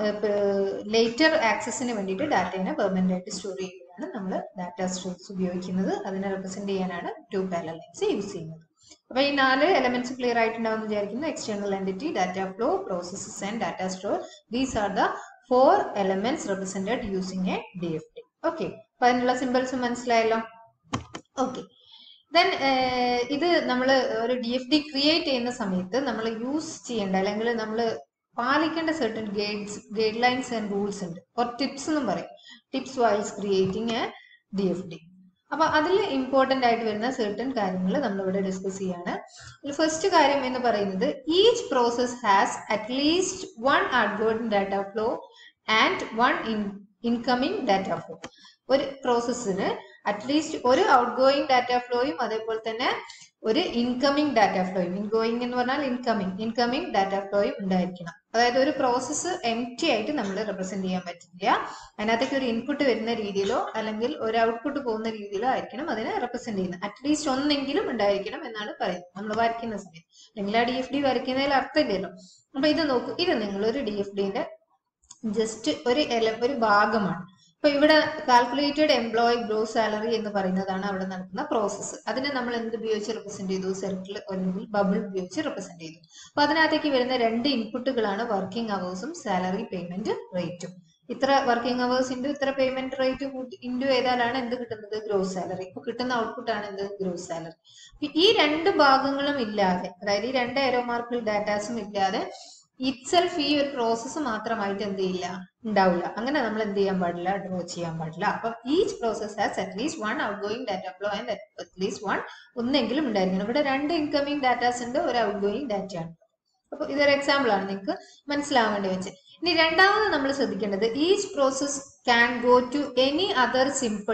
ലേറ്റർ ആക്സസിന് വേണ്ടിയിട്ട് ഡാറ്റയെ പെർമനന്റ് ആയിട്ട് സ്റ്റോർ ചെയ്യുന്നതാണ് നമ്മൾ ഡാറ്റ സ്റ്റോർസ് ഉപയോഗിക്കുന്നത് അതിനെ റെപ്രസെന്റ് ചെയ്യാനാണ് ടു പാരലൽ ലൈൻസ് യൂസ് ചെയ്യുന്നത് അപ്പൊ ഈ നാല് എലമെന്റ്സ് ക്ലിയർ ആയിട്ടുണ്ടാവും വിചാരിക്കുന്നു external entity data flow processes and data store these are the four elements represented using a D F T okay അപ്പൊ അതിനുള്ള സിമ്പിൾസ് മനസ്സിലായല്ലോ ഓക്കെ ദെൻ ഇത് നമ്മൾ ഒരു ഡി എഫ് ഡി ക്രിയേറ്റ് ചെയ്യുന്ന സമയത്ത് നമ്മൾ യൂസ് ചെയ്യേണ്ട അല്ലെങ്കിൽ നമ്മൾ പാലിക്കേണ്ട certain guides guidelines and rules ഉണ്ട് ഓർ ടിപ്സ് എന്നും പറയും tips whiles creating a D F D അപ്പൊ അതിൽ ഇമ്പോർട്ടന്റ് ആയിട്ട് വരുന്ന സെർട്ടൺ കാര്യങ്ങൾ നമ്മൾ ഇവിടെ ഡിസ്കസ് ചെയ്യാണ് ഫസ്റ്റ് കാര്യം എന്ന് പറയുന്നത് each process has at least one outgoing data flow and one in incoming data flow ഒരു പ്രോസസ്സിന് അറ്റ്ലീസ്റ്റ് ഒരു ഔട്ട് ഗോയിങ് ഡാറ്റ ഫ്ലോയും അതേപോലെ തന്നെ ഒരു ഇൻകമിംഗ് ഡാറ്റ ഫ്ലോയും ഇൻഗോയിങ് എന്ന് പറഞ്ഞാൽ ഇൻകമിംഗ് ഇൻകമിംഗ് ഡാറ്റ ഫ്ലോയും ഉണ്ടായിരിക്കണം അതായത് ഒരു പ്രോസസ്സ് എം ടി ആയിട്ട് നമ്മൾ റെപ്രസെന്റ് ചെയ്യാൻ പറ്റില്ല അതിനകത്തേക്ക് ഒരു ഇൻപുട്ട് വരുന്ന രീതിയിലോ അല്ലെങ്കിൽ ഒരു ഔട്ട്പുട്ട് പോകുന്ന രീതിയിലോ ആയിരിക്കണം അതിനെ റെപ്രസെന്റ് ചെയ്യുന്നത് അറ്റ്ലീസ്റ്റ് ഒന്നെങ്കിലും ഉണ്ടായിരിക്കണം എന്നാണ് പറയുന്നത് നമ്മൾ വരയ്ക്കുന്ന സമയത്ത് അല്ലെങ്കിൽ ആ ഡി എഫ് ഡി വരയ്ക്കുന്നതിൽ അർത്ഥമില്ലല്ലോ അപ്പൊ ഇത് നോക്കൂ ഇത് നിങ്ങൾ ഒരു ഡി എഫ് ഡിന്റെ ജസ്റ്റ് ഒരു എല ഒരു ഭാഗമാണ് അപ്പൊ ഇവിടെ കാൽക്കുലേറ്റഡ് എംപ്ലോയി ഗ്രോസ് സാലറി എന്ന് പറയുന്നതാണ് അവിടെ നടക്കുന്ന പ്രോസസ്സ് അതിനെ നമ്മൾ എന്ത് ഉപയോഗിച്ച് റെപ്രസെന്റ് ചെയ്തു സർക്കിൾ അല്ലെങ്കിൽ ബബിൾ ഉപയോഗിച്ച് റെപ്രസെന്റ് ചെയ്തു അപ്പൊ അതിനകത്തേക്ക് വരുന്ന രണ്ട് ഇൻപുട്ടുകളാണ് വർക്കിംഗ് അവേഴ്സും സാലറി പേയ്മെന്റ് റേറ്റും ഇത്ര വർക്കിംഗ് അവേഴ്സ് ഇൻറ്റു ഇത്ര പേയ്മെന്റ് റേറ്റ് ഇൻറ്റു ചെയ്താലാണ് എന്ത് കിട്ടുന്നത് ഗ്രോസ് സാലറി ഇപ്പൊ കിട്ടുന്ന ഔട്ട്പുട്ട് ആണ് എന്ത് ഗ്രോസ് സാലറി ഈ രണ്ട് ഭാഗങ്ങളും ഇല്ലാതെ അതായത് ഈ രണ്ട് ഏരോ മാർക്കിൽ ഡാറ്റാസും ഇല്ലാതെ ഇറ്റ്സെൽഫ് ഈ ഒരു പ്രോസസ്സ് മാത്രമായിട്ട് എന്ത് ചെയ്യില്ല ഉണ്ടാവില്ല അങ്ങനെ നമ്മൾ എന്ത് ചെയ്യാൻ പാടില്ല ഡ്രോ ചെയ്യാൻ പാടില്ല അപ്പൊ each process has at least one outgoing data flow and at least one ഒന്നെങ്കിലും ഉണ്ടായിരിക്കണം ഇവിടെ രണ്ട് ഇൻകമിംഗ് ഡാറ്റാസ് ഉണ്ട് ഒരു ഔട്ട് ഗോയിങ് ഡാറ്റയാണ് അപ്പൊ ഇതൊരു എക്സാമ്പിൾ ആണ് നിങ്ങൾക്ക് മനസ്സിലാവാൻ വേണ്ടി വെച്ച് ഇനി രണ്ടാമത് നമ്മൾ ശ്രദ്ധിക്കേണ്ടത് each process can go to any other simple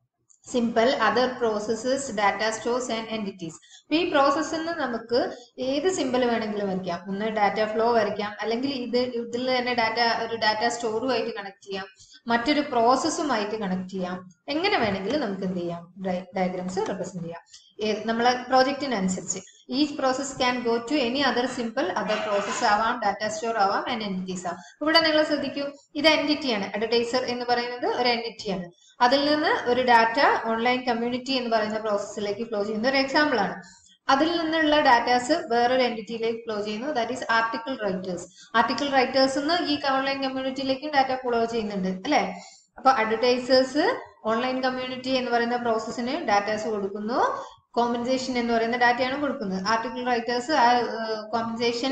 simple other processes data stores and entities അപ്പൊ ഈ പ്രോസസ്സിൽ നിന്ന് നമുക്ക് ഏത് സിമ്പിൾ വേണമെങ്കിലും വരയ്ക്കാം ഒന്ന് ഡാറ്റ ഫ്ലോ വരയ്ക്കാം അല്ലെങ്കിൽ ഇത് ഇതിൽ തന്നെ ഡാറ്റ ഒരു ഡാറ്റ സ്റ്റോറുമായിട്ട് കണക്ട് ചെയ്യാം മറ്റൊരു പ്രോസസ്സുമായിട്ട് കണക്ട് ചെയ്യാം എങ്ങനെ വേണമെങ്കിലും നമുക്ക് എന്ത് ചെയ്യാം ഡയഗ്രാംസ് റെപ്രസെന്റ് ചെയ്യാം ഏത് നമ്മളെ പ്രോജക്റ്റിനനുസരിച്ച് ഈ process can go to any other simple other process ആവാം ഡാറ്റ സ്റ്റോർ ആവാം ആൻഡ് എൻറ്റിറ്റീസ് ആവാം ഇവിടെ നിങ്ങൾ ശ്രദ്ധിക്കൂ ഇത് എൻറ്റിറ്റിയാണ് അഡ്വർടൈസർ എന്ന് പറയുന്നത് ഒരു എൻറ്റിറ്റിയാണ് അതിൽ നിന്ന് ഒരു ഡാറ്റ ഓൺലൈൻ കമ്മ്യൂണിറ്റി എന്ന് പറയുന്ന പ്രോസസ്സിലേക്ക് ഫ്ലോ ചെയ്യുന്ന ഒരു എക്സാമ്പിൾ ആണ് അതിൽ നിന്നുള്ള ഡാറ്റാസ് വേറൊരു എൻറ്റിറ്റിയിലേക്ക് ഫ്ലോ ചെയ്യുന്നു that is article writers article writers നിന്ന് ഈ ഓൺലൈൻ കമ്മ്യൂണിറ്റിയിലേക്കും ഡാറ്റ ഫ്ലോ ചെയ്യുന്നുണ്ട് അല്ലെ അപ്പൊ അഡ്വർടൈസേഴ്സ് ഓൺലൈൻ കമ്മ്യൂണിറ്റി എന്ന് പറയുന്ന പ്രോസസ്സിന് ഡാറ്റാസ് കൊടുക്കുന്നു കോമ്പൻസേഷൻ എന്ന് പറയുന്ന ഡാറ്റയാണ് കൊടുക്കുന്നത് ആർട്ടിക്കിൾ റൈറ്റേഴ്സ് ആ കോമ്പൻസേഷൻ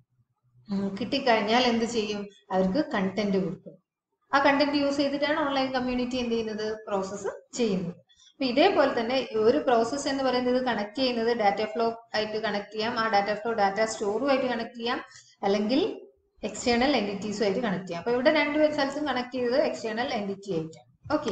കിട്ടിക്കഴിഞ്ഞാൽ എന്ത് ചെയ്യും അവർക്ക് കണ്ടന്റ് കൊടുക്കും ആ കണ്ടന്റ് യൂസ് ചെയ്തിട്ടാണ് ഓൺലൈൻ കമ്മ്യൂണിറ്റി എന്ത് ചെയ്യുന്നത് പ്രോസസ്സ് ചെയ്യുന്നത് അപ്പൊ ഇതേപോലെ തന്നെ ഒരു പ്രോസസ്സ് എന്ന് പറയുന്നത് കണക്ട് ചെയ്യുന്നത് ഡാറ്റ ഫ്ലോ ആയിട്ട് കണക്ട് ചെയ്യാം ആ ഡാറ്റ ഫ്ലോ ഡാറ്റ സ്റ്റോറുമായിട്ട് കണക്ട് ചെയ്യാം അല്ലെങ്കിൽ എക്സ്റ്റേണൽ എൻറ്റിറ്റീസും ആയിട്ട് കണക്ട് ചെയ്യാം അപ്പൊ ഇവിടെ രണ്ട് സ്ഥലത്തും കണക്ട് ചെയ്തത് എക്സ്റ്റേണൽ എൻറ്റിറ്റി ആയിട്ടാണ് ഓക്കെ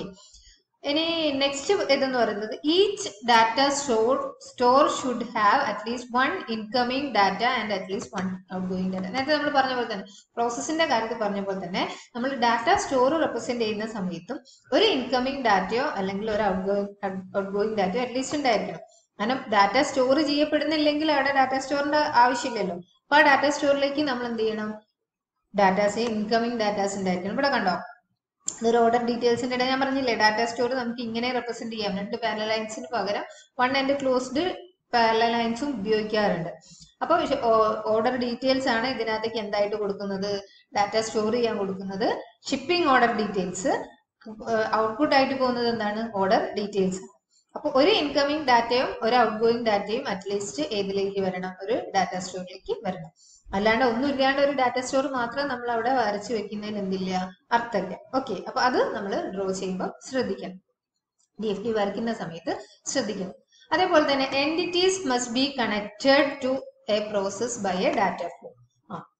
ഇനി നെക്സ്റ്റ് ഇതെന്ന് പറയുന്നത് each data store store should have at least one incoming data and at least one outgoing data നേരത്തെ നമ്മൾ പറഞ്ഞ പോലെ തന്നെ പ്രോസസ്സിന്റെ കാര്യത്തിൽ പറഞ്ഞ പോലെ തന്നെ നമ്മൾ ഡാറ്റ സ്റ്റോർ റെപ്രസെന്റ് ചെയ്യുന്ന സമയത്തും ഒരു ഇൻകമിംഗ് ഡാറ്റയോ അല്ലെങ്കിൽ ഒരു ഔട്ട് ഗോയിങ് ഔട്ട് ഗോയിങ് ഡാറ്റയോ അറ്റ്ലീസ്റ്റ് ഉണ്ടായിരിക്കണം കാരണം ഡാറ്റ സ്റ്റോർ ചെയ്യപ്പെടുന്നില്ലെങ്കിൽ അവിടെ ഡാറ്റ സ്റ്റോറിന്റെ ആവശ്യമില്ലല്ലോ അപ്പൊ ആ ഡാറ്റ സ്റ്റോറിലേക്ക് നമ്മൾ എന്ത് ചെയ്യണം ഡാറ്റാസ് ഇൻകമിംഗ് ഡാറ്റാസ് ഉണ്ടായിരിക്കണം ഇവിടെ കണ്ടോ ഇതൊരു ഓർഡർ ഡീറ്റെയിൽസിന്റെ ഇടയിൽ ഞാൻ പറഞ്ഞില്ലേ ഡാറ്റ സ്റ്റോർ നമുക്ക് ഇങ്ങനെ റെപ്രസെന്റ് ചെയ്യാം രണ്ട് പാരലൈൻസിന് പകരം വൺ ആൻഡ് ക്ലോസ്ഡ് പാരലൈൻസും ഉപയോഗിക്കാറുണ്ട് അപ്പോൾ ഓർഡർ ഡീറ്റെയിൽസ് ആണ് ഇതിനകത്തേക്ക് എന്തായിട്ട് കൊടുക്കുന്നത് ഡാറ്റ സ്റ്റോർ ചെയ്യാൻ കൊടുക്കുന്നത് ഷിപ്പിംഗ് ഓർഡർ ഡീറ്റെയിൽസ് ഔട്ട്പുട്ട് ആയിട്ട് പോകുന്നത് എന്താണ് ഓർഡർ ഡീറ്റെയിൽസ് അപ്പൊ ഒരു ഇൻകമിംഗ് ഡാറ്റയും ഒരു ഔട്ട് ഗോയിങ് ഡാറ്റയും അറ്റ്ലീസ്റ്റ് ഏതിലേക്ക് വരണം ഒരു ഡാറ്റ സ്റ്റോറിലേക്ക് വരണം അല്ലാണ്ട് ഒന്നും ഇല്ലാണ്ട് ഒരു ഡാറ്റ സ്റ്റോർ മാത്രം നമ്മൾ അവിടെ വരച്ചു വെക്കുന്നതിന് എന്തില്ല അർത്ഥമില്ല ഓക്കെ അപ്പൊ അത് നമ്മൾ ഡ്രോ ചെയ്യുമ്പോൾ ശ്രദ്ധിക്കണം ഡി എഫ് ഡി വരയ്ക്കുന്ന സമയത്ത് ശ്രദ്ധിക്കണം അതേപോലെ തന്നെ entities must be connected to a process by a data flow ആ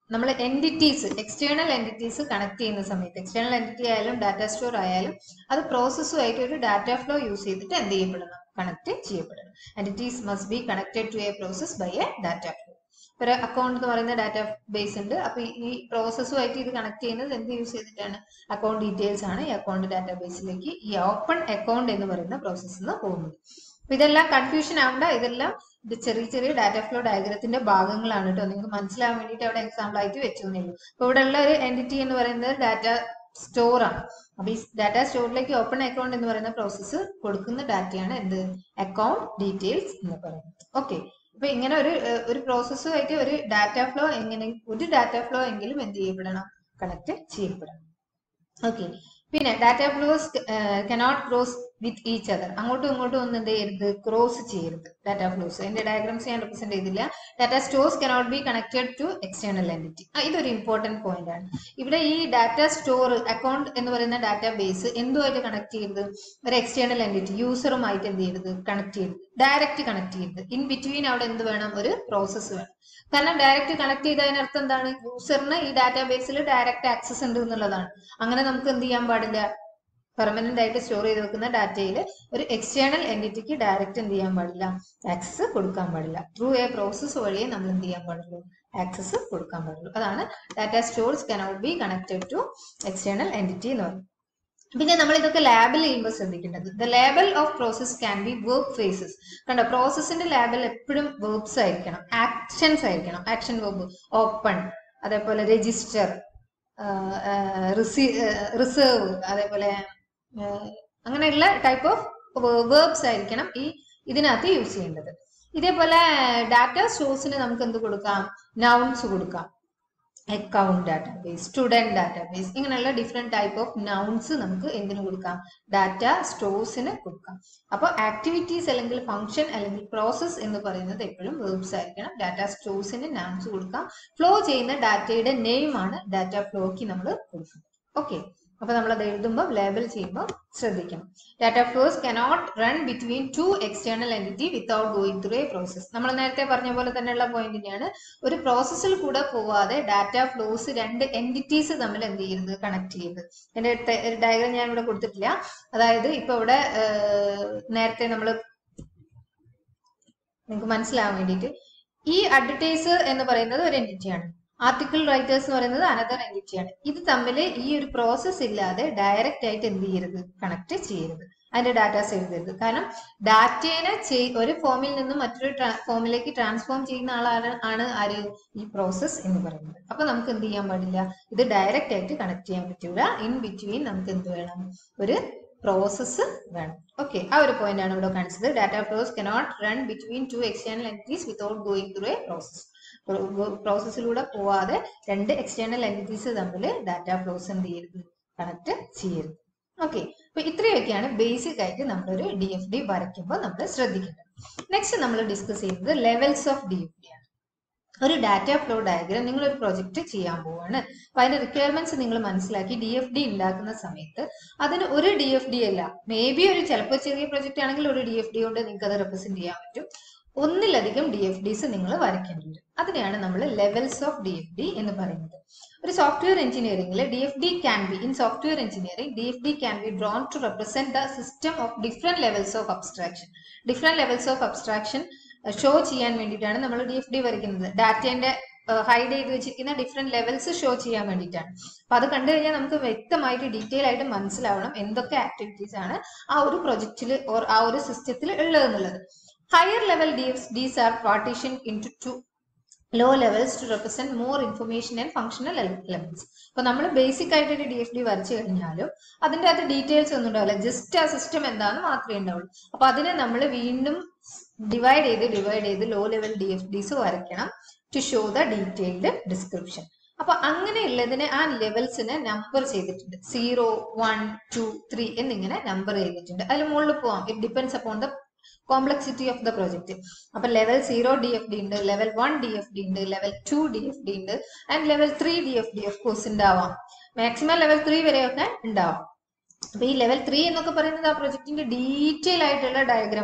നമ്മൾ എൻറ്റിറ്റീസ് എക്സ്റ്റേണൽ എൻറ്റിറ്റീസ് കണക്ട് ചെയ്യുന്ന സമയത്ത് എക്സ്റ്റേണൽ എൻറ്റിറ്റി ആയാലും ഡാറ്റ സ്റ്റോർ ആയാലും അത് പ്രോസസ്സുമായിട്ട് ഒരു ഡാറ്റ ഫ്ലോ യൂസ് ചെയ്തിട്ട് എന്ത് ചെയ്യപ്പെടണം കണക്ട് ചെയ്യപ്പെടണം entities must be connected to a process by a data flow ഒരു അക്കൗണ്ട് എന്ന് പറയുന്ന ഡാറ്റ ബേസ് ഉണ്ട് അപ്പൊ ഈ പ്രോസസ്സുമായിട്ട് ഇത് കണക്ട് ചെയ്യുന്നത് എന്ത് യൂസ് ചെയ്തിട്ടാണ് അക്കൗണ്ട് ഡീറ്റെയിൽസ് ആണ് ഈ അക്കൗണ്ട് ഡാറ്റാ ബേസിലേക്ക് ഈ ഓപ്പൺ അക്കൗണ്ട് എന്ന് പറയുന്ന പ്രോസസ്സിൽ നിന്ന് പോകുന്നത് അപ്പൊ ഇതെല്ലാം കൺഫ്യൂഷൻ ആവണ്ട ഇതെല്ലാം ഇത് ചെറിയ ചെറിയ ഡാറ്റ ഫ്ലോ ഡയഗ്രത്തിന്റെ ഭാഗങ്ങളാണ് കേട്ടോ നിങ്ങൾക്ക് മനസ്സിലാവാൻ വേണ്ടിയിട്ട് അവിടെ എക്സാമ്പിൾ ആയിട്ട് വെച്ചു എന്നേ ഉള്ളൂ അപ്പൊ ഇവിടെ ഉള്ള ഒരു എൻറ്റിറ്റി എന്ന് പറയുന്നത് ഡാറ്റ സ്റ്റോർ ആണ് അപ്പൊ ഈ ഡാറ്റ സ്റ്റോറിലേക്ക് ഓപ്പൺ അക്കൗണ്ട് എന്ന് പറയുന്ന പ്രോസസ്സ് കൊടുക്കുന്ന ഡാറ്റയാണ് എന്ത് അക്കൗണ്ട് ഡീറ്റെയിൽസ് എന്ന് പറയുന്നത് ഓക്കെ അപ്പൊ ഇങ്ങനെ ഒരു ഏഹ്, ഒരു പ്രോസസ്സുമായിട്ട് ഒരു ഡാറ്റ ഫ്ലോ എങ്ങനെ ഒരു ഡാറ്റ ഫ്ലോ എങ്കിലും എന്ത് ചെയ്യപ്പെടണം കണക്ട് ചെയ്യപ്പെടണം ഓക്കെ പിന്നെ data flows cannot cross with each other അങ്ങോട്ടും ഇങ്ങോട്ടും ഒന്നും എന്ത് ചെയ്യരുത് ക്രോസ് ചെയ്യരുത് ഡാറ്റ ഫ്ലോസ് എന്റെ ഡയഗ്രാംസ് ഞാൻ റെപ്രസെന്റ് ചെയ്തില്ല data stores cannot be connected to external entity ഇതൊരു ഇമ്പോർട്ടന്റ് പോയിന്റ് ആണ് ഇവിടെ ഈ ഡാറ്റ സ്റ്റോർ അക്കൗണ്ട് എന്ന് പറയുന്ന ഡാറ്റ ബേസ് എന്തുമായിട്ട് കണക്ട് ചെയ്യരുത് ഒരു എക്സ്റ്റേണൽ എൻറ്റിറ്റി യൂസറുമായിട്ട് എന്ത് ചെയ്യരുത് കണക്ട് ചെയ്യരുത് ഡയറക്റ്റ് കണക്ട് ചെയ്യരുത് ഇൻ ബിറ്റ്വീൻ അവിടെ എന്ത് വേണം ഒരു പ്രോസസ്സ് വേണം കാരണം ഡയറക്റ്റ് കണക്ട് ചെയ്തതിനർത്ഥം എന്താണ് യൂസറിന് ഈ ഡാറ്റാ ബേസിൽ ഡയറക്റ്റ് ആക്സസ് ഉണ്ട് എന്നുള്ളതാണ് അങ്ങനെ നമുക്ക് എന്ത് ചെയ്യാൻ പാടില്ല പെർമനന്റ് ആയിട്ട് സ്റ്റോർ ചെയ്ത് വെക്കുന്ന ഡാറ്റയിൽ ഒരു എക്സ്റ്റേണൽ എൻറ്റിറ്റിക്ക് ഡയറക്റ്റ് എന്ത് ചെയ്യാൻ പാടില്ല ആക്സസ് കൊടുക്കാൻ പാടില്ല ത്രൂ എ പ്രോസസ് വഴിയേ നമ്മൾ എന്ത് ചെയ്യാൻ പാടുള്ളൂ ആക്സസ് കൊടുക്കാൻ പാടുള്ളൂ അതാണ് data stores cannot be connected to external entity എന്ന് പറയുന്നത് പിന്നെ നമ്മൾ ഇതൊക്കെ ലാബിൽ ചെയ്യുമ്പോൾ ശ്രദ്ധിക്കേണ്ടത് the label of process can be verb phrases കണ്ടോ പ്രോസസ്സിന്റെ ലേബൽ എപ്പോഴും വേർബ്സ് ആയിരിക്കണം ആക്ഷൻസ് ആയിരിക്കണം ആക്ഷൻ വേർബ് ഓപ്പൺ അതേപോലെ രജിസ്റ്റർ റിസർവ് അതേപോലെ ആഹ് അങ്ങനെയുള്ള ടൈപ്പ് ഓഫ് വേർബ്സ് ആയിരിക്കണം ഈ ഇതിനകത്ത് യൂസ് ചെയ്യേണ്ടത് ഇതേപോലെ ഡാറ്റ സ്റ്റോഴ്സിന് നമുക്ക് എന്ത് കൊടുക്കാം നൗൺസ് കൊടുക്കാം അക്കൗണ്ട് ഡാറ്റാബേസ് സ്റ്റുഡൻറ് ഡാറ്റാബേസ് ഇങ്ങനെയുള്ള ഡിഫറെന്റ് ടൈപ്പ് ഓഫ് നൗൺസ് നമുക്ക് എന്തിനു കൊടുക്കാം ഡാറ്റ സ്റ്റോഴ്സിന് കൊടുക്കാം അപ്പോൾ ആക്ടിവിറ്റീസ് അല്ലെങ്കിൽ ഫംഗ്ഷൻ അല്ലെങ്കിൽ പ്രോസസ് എന്ന് പറയുന്നത് എപ്പോഴും വേർബ്സ് ആയിരിക്കണം ഡാറ്റ സ്റ്റോഴ്സിന് നൗൺസ് കൊടുക്കാം ഫ്ലോ ചെയ്യുന്ന ഡാറ്റയുടെ നെയിം ആണ് ഡാറ്റ ഫ്ലോക്ക് നമ്മൾ കൊടുക്കുന്നത് ഓക്കെ അപ്പൊ നമ്മൾ അത് എഴുതുമ്പോൾ ലേബൽ ചെയ്യുമ്പോൾ ശ്രദ്ധിക്കണം data flows cannot run between two external entity without going through a process നമ്മൾ നേരത്തെ പറഞ്ഞ പോലെ തന്നെയുള്ള പോയിന്റ് തന്നെയാണ് ഒരു പ്രോസസ്സിൽ കൂടെ പോവാതെ ഡാറ്റ ഫ്ലോസ് രണ്ട് എൻറ്റിറ്റീസ് തമ്മിൽ എന്ത് ചെയ്യരുത് കണക്ട് ചെയ്യരുത് എന്റെ ഡയഗ്രാം ഞാൻ ഇവിടെ കൊടുത്തിട്ടില്ല അതായത് ഇപ്പൊ ഇവിടെ ഏഹ്, നേരത്തെ നമ്മൾ നിങ്ങൾക്ക് മനസ്സിലാവാൻ വേണ്ടിയിട്ട് ഈ അഡ്വർടൈസ് എന്ന് പറയുന്നത് ഒരു എൻറ്റിറ്റിയാണ് ആർട്ടിക്കിൾ റൈറ്റേഴ്സ് എന്ന് പറയുന്നത് അനദർ എൻറ്റിറ്റിയാണ് ഇത് തമ്മിൽ ഈ ഒരു പ്രോസസ് ഇല്ലാതെ ഡയറക്റ്റ് ആയിട്ട് എന്ത് ചെയ്യരുത് കണക്ട് ചെയ്യരുത് അതിന്റെ ഡാറ്റാസ് എഴുതരുത് കാരണം ഡാറ്റേനെ ചെയ്- ഒരു ഫോമിൽ നിന്നും മറ്റൊരു ഫോമിലേക്ക് ട്രാൻസ്ഫോം ചെയ്യുന്ന ആളാണ് ആണ് ആര് ഈ പ്രോസസ് എന്ന് പറയുന്നത് അപ്പൊ നമുക്ക് എന്ത് ചെയ്യാൻ പാടില്ല ഇത് ഡയറക്റ്റ് ആയിട്ട് കണക്ട് ചെയ്യാൻ പറ്റൂല ഇൻ ബിറ്റ്വീൻ നമുക്ക് എന്ത് വേണം ഒരു പ്രോസസ്സ് വേണം ഓക്കെ ആ ഒരു പോയിന്റ് ആണ് ഇവിടെ കാണിച്ചത് data flows cannot run between two external entities without going through a process പ്രോസസ്സിലൂടെ പോവാതെ രണ്ട് എക്സ്റ്റേണൽ എൻറ്റിറ്റീസ് തമ്മിൽ ഡാറ്റ ഫ്ലോസ് എന്ത് ചെയ്യരുത് കണക്ട് ചെയ്യരുത് ഓക്കെ അപ്പൊ ഇത്രയൊക്കെയാണ് ബേസിക് ആയിട്ട് നമ്മളൊരു ഡി എഫ് ഡി വരയ്ക്കുമ്പോൾ നമ്മൾ ശ്രദ്ധിക്കേണ്ടത് നെക്സ്റ്റ് നമ്മൾ ഡിസ്കസ് ചെയ്യുന്നത് levels of D F D ആണ് ഒരു ഡാറ്റ ഫ്ലോ ഡയഗ്രാം നിങ്ങൾ ഒരു പ്രൊജക്ട് ചെയ്യാൻ പോവാണ് അപ്പൊ അതിന്റെ റിക്വയർമെന്റ്സ് നിങ്ങൾ മനസ്സിലാക്കി ഡി എഫ് ഡി ഉണ്ടാക്കുന്ന സമയത്ത് അതിന് ഒരു ഡി എഫ് ഡി അല്ല മേ ബി ഒരു ചിലപ്പോൾ ചെറിയ പ്രൊജക്ട് ആണെങ്കിൽ ഒരു ഡി എഫ് ഡി കൊണ്ട് നിങ്ങൾക്ക് അത് റെപ്രസെന്റ് ചെയ്യാൻ പറ്റും ഒന്നിലധികം ഡി എഫ് ഡിസ് നിങ്ങൾ വരയ്ക്കേണ്ടി വരും അതിനെയാണ് നമ്മൾ levels of D F D എന്ന് പറയുന്നത് ഒരു സോഫ്റ്റ്വെയർ എഞ്ചിനീയറിംഗിൽ D F D can be in software engineering D F D can be drawn to represent the system of different levels of abstraction different levels of abstraction show ചെയ്യാൻ വേണ്ടിയിട്ടാണ് നമ്മൾ D F D വരയ്ക്കുന്നത് ഡാറ്റേന്റെ hide ചെയ്ത് വെച്ചിരിക്കുന്ന different levels show ചെയ്യാൻ വേണ്ടിയിട്ടാണ് അപ്പൊ അത് കണ്ടു കഴിഞ്ഞാൽ നമുക്ക് വ്യക്തമായിട്ട് ഡീറ്റെയിൽ ആയിട്ട് മനസ്സിലാവണം എന്തൊക്കെ ആക്ടിവിറ്റീസ് ആണ് ആ ഒരു പ്രൊജക്റ്റിൽ ഓർ ആ ഒരു സിസ്റ്റത്തിൽ ഉള്ളതെന്നുള്ളത് higher level these are partition into two low levels to represent more information and functional elements അപ്പൊ നമ്മൾ ബേസിക് ആയിട്ട് ഒരു ഡി എഫ് ഡി വരച്ചു കഴിഞ്ഞാലും അതിന്റെ അകത്ത് ഡീറ്റെയിൽസ് ഒന്നും ഉണ്ടാവില്ല ജസ്റ്റ് ആ സിസ്റ്റം എന്താന്ന് മാത്രമേ ഉണ്ടാവുള്ളൂ അപ്പൊ അതിനെ നമ്മൾ വീണ്ടും ഡിവൈഡ് ചെയ്ത് ഡിവൈഡ് ചെയ്ത് low level D F Ds വരയ്ക്കണം to show the detailed description അപ്പൊ അങ്ങനെയുള്ളതിനെ ആ ലെവൽസിനെ നമ്പർ ചെയ്തിട്ടുണ്ട് സീറോ വൺ ടു ത്രീ എന്നിങ്ങനെ നമ്പർ ചെയ്തിട്ടുണ്ട് അതിൽ മുകളിൽ പോവാം it depends upon the complexity of the project അപ്പൊ level zero D F D ഉണ്ട് level one D F D ഉണ്ട് level two D F D ഉണ്ട് and level three D F D of course ഉണ്ടാവാം maximum level three വരെയൊക്കെ ഉണ്ടാവാം അപ്പൊ ഈ level three എന്നൊക്കെ പറയുന്നത് ആ പ്രൊജക്ടിന്റെ ഡീറ്റെയിൽ ആയിട്ടുള്ള ഡയഗ്രാം ആണ്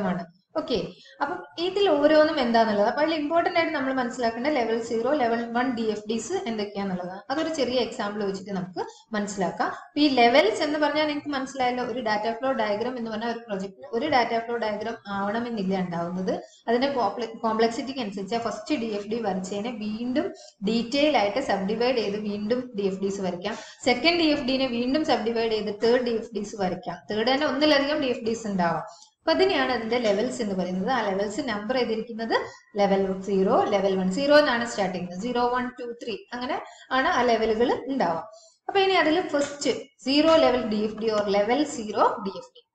ഓക്കെ അപ്പം ഇതിൽ ഓരോന്നും എന്താന്നുള്ളത് അപ്പൊ അതിൽ ഇമ്പോർട്ടന്റ് ആയിട്ട് നമ്മൾ മനസ്സിലാക്കേണ്ട level zero level one D F Ds എന്തൊക്കെയാന്നുള്ളതാണ് അതൊരു ചെറിയ എക്സാമ്പിൾ വെച്ചിട്ട് നമുക്ക് മനസ്സിലാക്കാം അപ്പൊ ഈ ലെവൽസ് എന്ന് പറഞ്ഞാൽ നിങ്ങൾക്ക് മനസ്സിലായല്ലോ ഒരു ഡാറ്റ ഫ്ലോ ഡയഗ്രാം എന്ന് പറഞ്ഞാൽ ഒരു പ്രൊജക്ടിന് ഒരു ഡാറ്റ ഫ്ലോ ഡയഗ്രാം ആവണമെന്നില്ല ഉണ്ടാവുന്നത് അതിന്റെ കോംപ്ലക്സിറ്റിക്ക് അനുസരിച്ച് ഫസ്റ്റ് ഡി എഫ് ഡി വരച്ചതിനെ വീണ്ടും ഡീറ്റെയിൽ ആയിട്ട് സബ് ഡിവൈഡ് ചെയ്ത് വീണ്ടും ഡി എഫ് ഡിസ് വരയ്ക്കാം സെക്കൻഡ് ഡി എഫ് ഡിനെ വീണ്ടും സബ് ഡിവൈഡ് ചെയ്ത് തേർഡ് ഡി എഫ് ഡിസ് വരയ്ക്കാം തേർഡ് തന്നെ ഒന്നിലധികം ഡി എഫ് ഡിസ് ഉണ്ടാവാം അപ്പൊ അതിനെയാണ് അതിന്റെ ലെവൽസ് എന്ന് പറയുന്നത് ആ ലെവൽസ് നമ്പർ ചെയ്തിരിക്കുന്നത് level zero level one zero എന്നാണ് സ്റ്റാർട്ട് ചെയ്യുന്നത് സീറോ വൺ ടു ത്രീ അങ്ങനെ ആണ് ആ ലെവലുകൾ ഉണ്ടാവുക അപ്പൊ ഇനി അതിൽ first zero level D F D or level zero D F D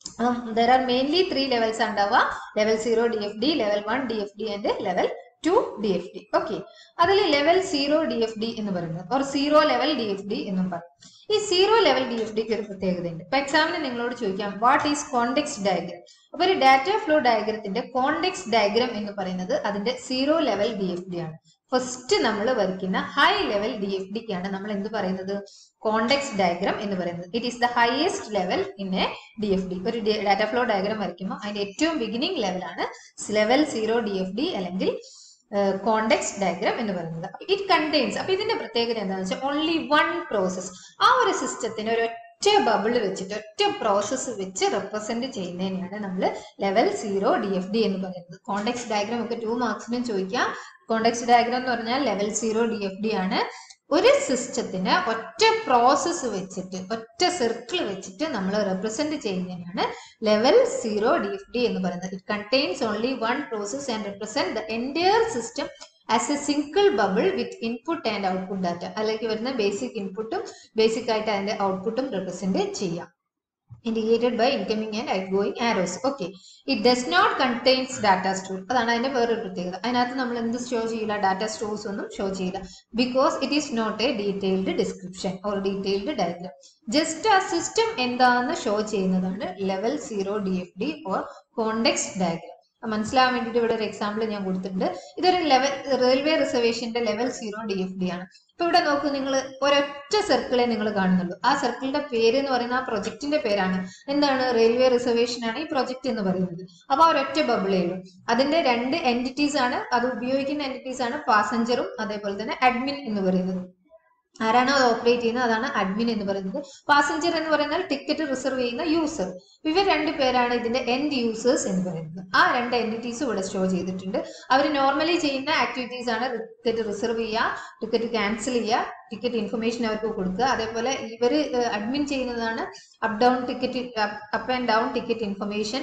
there are mainly three levels ഉണ്ടാവുക level zero D F D level one D F D and level two D F D okay അതിൽ level zero D F D എന്ന് പറയുന്നത് or zero level D F D എന്നും പറയും ഈ zero level D F ഡിക്ക് ഒരു പ്രത്യേകതയുണ്ട് ഇപ്പൊ എക്സാമിന് നിങ്ങളോട് ചോദിക്കാം വാട്ട് ഈസ് കോണ്ടെക്സ് ഡയഗ്രം അപ്പൊ ഒരു ഡാറ്റ ഫ്ലോ ഡയഗ്രത്തിന്റെ കോണ്ടെക്സ് ഡയഗ്രം എന്ന് പറയുന്നത് അതിന്റെ zero level D F D ആണ് ഫസ്റ്റ് നമ്മൾ വരയ്ക്കുന്ന ഹൈ ലെവൽ ഡി എഫ് ഡിക്കാണ് നമ്മൾ എന്ത് പറയുന്നത് കോണ്ടെക്സ് ഡയഗ്രം എന്ന് പറയുന്നത് it is the highest level in a D F D ഒരു ഡാറ്റ ഫ്ലോ ഡയഗ്രം വരയ്ക്കുമ്പോൾ അതിന്റെ ഏറ്റവും ബിഗിനിങ് ലെവലാണ് level zero D F D അല്ലെങ്കിൽ കോണ്ടെക്സ് ഡയഗ്രാം എന്ന് പറയുന്നത് ഇറ്റ് കണ്ടെയ്ൻസ് അപ്പൊ ഇതിന്റെ പ്രത്യേകത എന്താണെന്ന് വെച്ചാൽ ഓൺലി വൺ പ്രോസസ് ആ ഒരു സിസ്റ്റത്തിന് ഒരു ഒറ്റ ബബിൾ വെച്ചിട്ട് ഒറ്റ പ്രോസസ്സ് വെച്ച് റെപ്രസെന്റ് ചെയ്യുന്നതിനെയാണ് നമ്മൾ level zero D F D എന്ന് പറയുന്നത് കോണ്ടെക്സ് ഡയഗ്രാം ഒക്കെ ടു മാർക്സിനും ചോദിക്കാം കോണ്ടെക്സ് ഡയഗ്രാം എന്ന് പറഞ്ഞാൽ level zero D F D ആണ് ഒരു സിസ്റ്റത്തിന് ഒറ്റ പ്രോസസ്സ് വെച്ചിട്ട് ഒറ്റ സർക്കിൾ വെച്ചിട്ട് നമ്മൾ റെപ്രസെന്റ് ചെയ്യുന്നതിനാണ് level zero D F D എന്ന് പറയുന്നത് it contains only one process and represent the entire system as a single bubble with input and output data അതിലേക്ക് വരുന്ന ബേസിക് ഇൻപുട്ടും ബേസിക് ആയിട്ട് അതിന്റെ ഔട്ട്പുട്ടും റെപ്രസെന്റ് ചെയ്യാം indicated by incoming and outgoing arrows okay it does not contains data store അതാണ് അതിന്റെ വേറൊരു പ്രത്യേകത അതിനകത്ത് നമ്മൾ എന്ത് സ്റ്റോ ചെയ്യില്ല ഡാറ്റ സ്റ്റോർസ് ഒന്നും ഷോ ചെയ്യില്ല because it is not a detailed description or detailed diagram just ആ സിസ്റ്റം എന്താണെന്ന് ഷോ ചെയ്യുന്നതാണ് level zero D F D or context diagram മനസ്സിലാവാൻ വേണ്ടിയിട്ട് ഇവിടെ ഒരു എക്സാമ്പിൾ ഞാൻ കൊടുത്തിട്ടുണ്ട് ഇതൊരു ലെവൽ റെയിൽവേ റിസർവേഷന്റെ level zero D F D ആണ് ഇപ്പൊ ഇവിടെ നോക്കൂ നിങ്ങൾ ഒരൊറ്റ സർക്കിളെ നിങ്ങൾ കാണുന്നുള്ളൂ ആ സർക്കിളിന്റെ പേര് എന്ന് പറയുന്ന ആ പ്രൊജക്ടിന്റെ പേരാണ് എന്താണ് റെയിൽവേ റിസർവേഷൻ ആണ് ഈ പ്രൊജക്ട് എന്ന് പറയുന്നത് അപ്പൊ ആ ഒരൊറ്റ ബബിളേ ഉള്ളൂ അതിന്റെ രണ്ട് എന്റിറ്റീസ് ആണ് അത് ഉപയോഗിക്കുന്ന എന്റിറ്റീസ് ആണ് പാസഞ്ചറും അതേപോലെ തന്നെ അഡ്മിൻ എന്ന് പറയുന്നത് ആരാണോ അത് ഓപ്പറേറ്റ് ചെയ്യുന്നത് അതാണ് അഡ്മിൻ എന്ന് പറയുന്നത് പാസഞ്ചർ എന്ന് പറയുന്നത് ടിക്കറ്റ് റിസർവ് ചെയ്യുന്ന യൂസർ ഇവർ രണ്ട് പേരാണ് ഇതിന്റെ എൻഡ് യൂസേഴ്സ് എന്ന് പറയുന്നത് ആ രണ്ട് എന്റിറ്റീസ് ഇവിടെ സ്റ്റോർ ചെയ്തിട്ടുണ്ട് അവർ നോർമലി ചെയ്യുന്ന ആക്ടിവിറ്റീസ് ആണ് ടിക്കറ്റ് റിസർവ് ചെയ്യുക ടിക്കറ്റ് ക്യാൻസൽ ചെയ്യുക ടിക്കറ്റ് ഇൻഫർമേഷൻ അവർക്ക് കൊടുക്കുക അതേപോലെ ഇവർ അഡ്മിൻ ചെയ്യുന്നതാണ് up down ticket up and down ticket information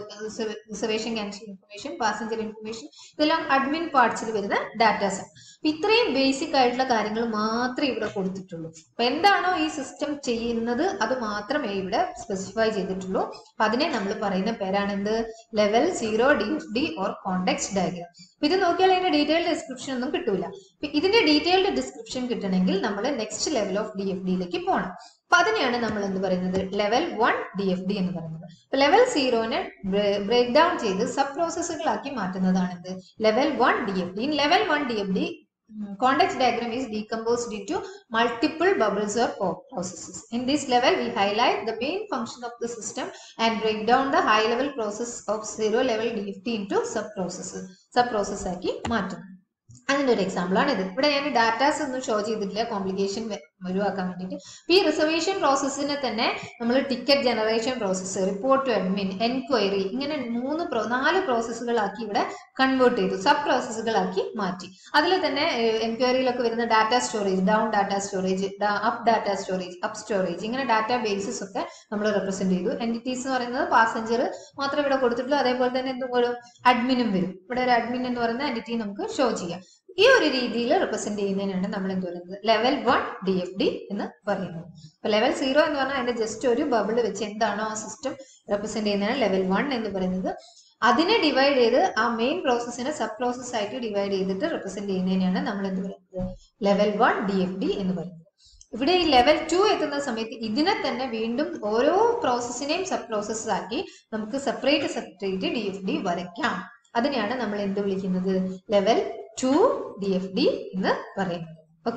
reservation cancel information passenger information ഇതെല്ലാം അഡ്മിൻ പാർട്സിൽ വരുന്ന ഡാറ്റാസ് അപ്പൊ ഇത്രയും ബേസിക് ആയിട്ടുള്ള കാര്യങ്ങൾ മാത്രമേ ഇവിടെ കൊടുത്തിട്ടുള്ളൂ അപ്പൊ എന്താണോ ഈ സിസ്റ്റം ചെയ്യുന്നത് അത് മാത്രമേ ഇവിടെ സ്പെസിഫൈ ചെയ്തിട്ടുള്ളൂ അപ്പൊ അതിനെ നമ്മൾ പറയുന്ന പേരാണ് എന്ത് level zero D F D or context diagram അപ്പൊ ഇത് നോക്കിയാൽ അതിന്റെ ഡീറ്റെയിൽഡ് ഡിസ്ക്രിപ്ഷൻ ഒന്നും കിട്ടൂല അപ്പൊ ഇതിന്റെ ഡീറ്റെയിൽഡ് ഡിസ്ക്രിപ്ഷൻ കിട്ടണമെങ്കിൽ നമ്മൾ next level of D F ഡിയിലേക്ക് പോകണം അപ്പൊ അതിനെയാണ് നമ്മൾ എന്ത് പറയുന്നത് level one D F D എന്ന് പറയുന്നത് അപ്പൊ ലെവൽ സീറോനെ ബ്രേക്ക് ഡൗൺ ചെയ്ത് സബ് പ്രോസസ്സുകളാക്കി മാറ്റുന്നതാണ് എന്ത് level one D F D in level one D F D context diagram is decomposed into multiple bubbles or processes. In this level, we highlight the main function of the system and break down the high level process of zero level DFT into sub processes. Sub process ആക്കി മാറ്റും അതിന്റെ ഒരു example ആണ് ഇത് ഇവിടെ ഞാൻ datas ഒന്നും show ചെയ്തിട്ടില്ല കോംപ്ലിക്കേഷൻ ഒഴിവാക്കാൻ വേണ്ടിയിട്ട് ഈ റിസർവേഷൻ പ്രോസസ്സിനെ തന്നെ നമ്മൾ ticket generation process report to admin enquiry ഇങ്ങനെ മൂന്ന് പ്രോ നാല് പ്രോസസ്സുകളാക്കി ഇവിടെ കൺവേർട്ട് ചെയ്തു സബ് പ്രോസസ്സുകളാക്കി മാറ്റി അതിൽ തന്നെ എൻക്വയറിയിലൊക്കെ വരുന്ന data storage down data storage up data storage up storage ഇങ്ങനെ ഡാറ്റ ബേസസ് ഒക്കെ നമ്മൾ റെപ്രസെന്റ് ചെയ്തു എന്റിറ്റീസ് എന്ന് പറയുന്നത് പാസഞ്ചർ മാത്രമേ ഇവിടെ കൊടുത്തിട്ടുള്ളൂ അതേപോലെ തന്നെ എന്തും ഒരു അഡ്മിനും വരും ഇവിടെ ഒരു അഡ്മിൻ എന്ന് പറയുന്ന എന്റിറ്റി നമുക്ക് ഷോ ചെയ്യാം ഈ ഒരു രീതിയിൽ റെപ്രസെന്റ് ചെയ്യുന്നതിനാണ് നമ്മൾ എന്ത് പറയുന്നത് level one D F D എന്ന് പറയുന്നത് അപ്പൊ ലെവൽ സീറോ എന്ന് പറഞ്ഞാൽ അതിന്റെ ജസ്റ്റ് ഒരു ബബിൾ വെച്ച് എന്താണോ ആ സിസ്റ്റം റെപ്രസെന്റ് ചെയ്യുന്നതാണ് ലെവൽ വൺ എന്ന് പറയുന്നത് അതിനെ ഡിവൈഡ് ചെയ്ത് ആ മെയിൻ പ്രോസസ്സിനെ സബ് പ്രോസസ് ആയിട്ട് ഡിവൈഡ് ചെയ്തിട്ട് റെപ്രസെന്റ് ചെയ്യുന്നതിനാണ് നമ്മൾ എന്ത് പറയുന്നത് level one D F D എന്ന് പറയുന്നത് ഇവിടെ ഈ ലെവൽ ടു എത്തുന്ന സമയത്ത് ഇതിനെ തന്നെ വീണ്ടും ഓരോ പ്രോസസ്സിനെയും സബ് പ്രോസസ് ആക്കി നമുക്ക് separate separate D F D വരയ്ക്കാം അതിനെയാണ് നമ്മൾ എന്ത് വിളിക്കുന്നത് level two D F D എന്ന് പറയുന്നത് okay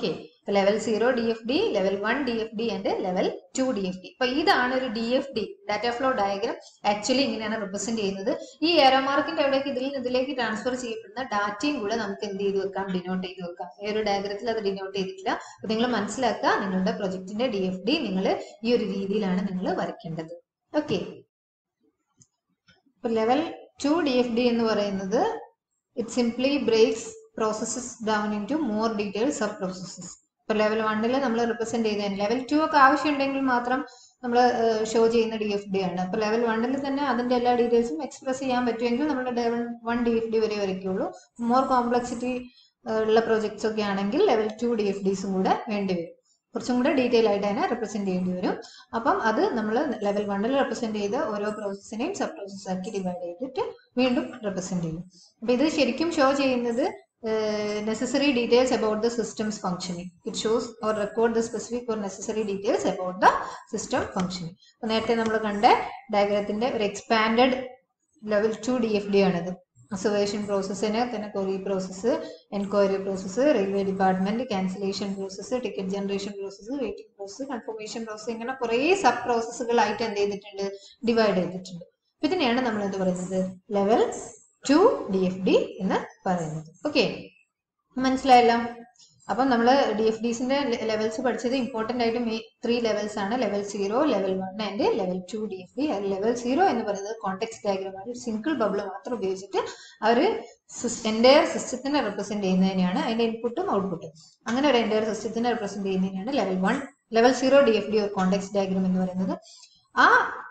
level zero D F D level one D F D and level two D F D അപ്പൊ ഇതാണ് ഒരു D F D data flow diagram actually ഇങ്ങനെയാണ് റിപ്രസെന്റ് ചെയ്യുന്നത് ഈ ഏറോ മാർക്കിന്റെ അവിടേക്ക് ഇതിൽ നിന്ന് ഇതിലേക്ക് ട്രാൻസ്ഫർ ചെയ്യപ്പെടുന്ന ഡാറ്റയും കൂടെ നമുക്ക് എന്ത് ചെയ്ത് വെക്കാം ഡിനോട്ട് ചെയ്ത് വെക്കാം ഈ ഒരു ഡയഗ്രത്തിൽ അത് ഡിനോട്ട് ചെയ്തിട്ടില്ല അപ്പൊ നിങ്ങൾ മനസ്സിലാക്കുക നിങ്ങളുടെ പ്രൊജക്ടിന്റെ ഡി എഫ് ഡി നിങ്ങൾ ഈ ഒരു രീതിയിലാണ് നിങ്ങൾ വരയ്ക്കേണ്ടത് ഓക്കെ ഇപ്പൊ level two D F D എന്ന് പറയുന്നത് it simply breaks processes down into more detail sub processes ഇപ്പൊ ലെവൽ വണ്ണിൽ നമ്മൾ റിപ്രസെന്റ് ചെയ്തതിന് ലെവൽ ടു ഒക്കെ ആവശ്യമുണ്ടെങ്കിൽ മാത്രം നമ്മൾ ഷോ ചെയ്യുന്ന ഡി എഫ് ഡി ആണ് അപ്പൊ ലെവൽ വണ്ണിൽ തന്നെ അതിന്റെ എല്ലാ ഡീറ്റെയിൽസും എക്സ്പ്രസ് ചെയ്യാൻ പറ്റുമെങ്കിൽ നമ്മൾ level one D F D വരെ വരയ്ക്കുള്ളൂ മോർ കോംപ്ലക്സിറ്റി ഉള്ള പ്രോജക്ട്സ് ഒക്കെ ആണെങ്കിൽ ലെവൽ ടു ഡി എഫ് ഡിസും കൂടെ വേണ്ടി വരും കുറച്ചും കൂടെ ഡീറ്റെയിൽ ആയിട്ട് തന്നെ റെപ്രസെന്റ് ചെയ്യേണ്ടി വരും അപ്പം അത് നമ്മൾ ലെവൽ വണ്ണിൽ റെപ്രസെന്റ് ചെയ്ത് ഓരോ പ്രോസസ്സിനെയും സബ് പ്രോസസ് ആക്കി ഡിവൈഡ് ചെയ്തിട്ട് വീണ്ടും റെപ്രസെന്റ് ചെയ്യും അപ്പൊ ഇത് ശരിക്കും ഷോ ചെയ്യുന്നത് necessary details about the systems functioning it shows or record the specific or necessary details about the system functioning അപ്പൊ നേരത്തെ നമ്മൾ കണ്ട ഡയഗ്രത്തിന്റെ ഒരു expanded level two D F D ആണിത് അസർവേഷൻ പ്രോസസ്സിന് തന്നെ query process enquiry process railway department cancellation process ticket generation process waiting process confirmation process ഇങ്ങനെ കുറേ സബ് പ്രോസസ്സുകളായിട്ട് എന്ത് ചെയ്തിട്ടുണ്ട് ഡിവൈഡ് ചെയ്തിട്ടുണ്ട് അപ്പൊ ഇതിനെയാണ് നമ്മൾ എന്ത് പറയുന്നത് level two D F D എന്ന് പറയുന്നത് ഓക്കെ മനസ്സിലായല്ലോ അപ്പം നമ്മൾ ഡി എഫ് ഡിസിന്റെ ലെവൽസ് പഠിച്ചത് ഇമ്പോർട്ടന്റ് ആയിട്ട് ത്രീ ലെവൽസ് ആണ് level zero level one and level two D F D level zero എന്ന് പറയുന്നത് കോണ്ടെക്സ് ഡയഗ്രാം ആണ് സിംഗിൾ ബബിൾ മാത്രം ഉപയോഗിച്ചിട്ട് അവർ എൻ്റയർ സിസ്റ്റത്തിനെ റെപ്രസെന്റ് ചെയ്യുന്നതിനെയാണ് അതിന്റെ ഇൻപുട്ടും ഔട്ട്പുട്ടും അങ്ങനെ ഒരു എൻ്റയർ സിസ്റ്റത്തിനെ റെപ്രസെന്റ് ചെയ്യുന്നതിനാണ് level one level zero D F D context diagram എന്ന് പറയുന്നത് ആ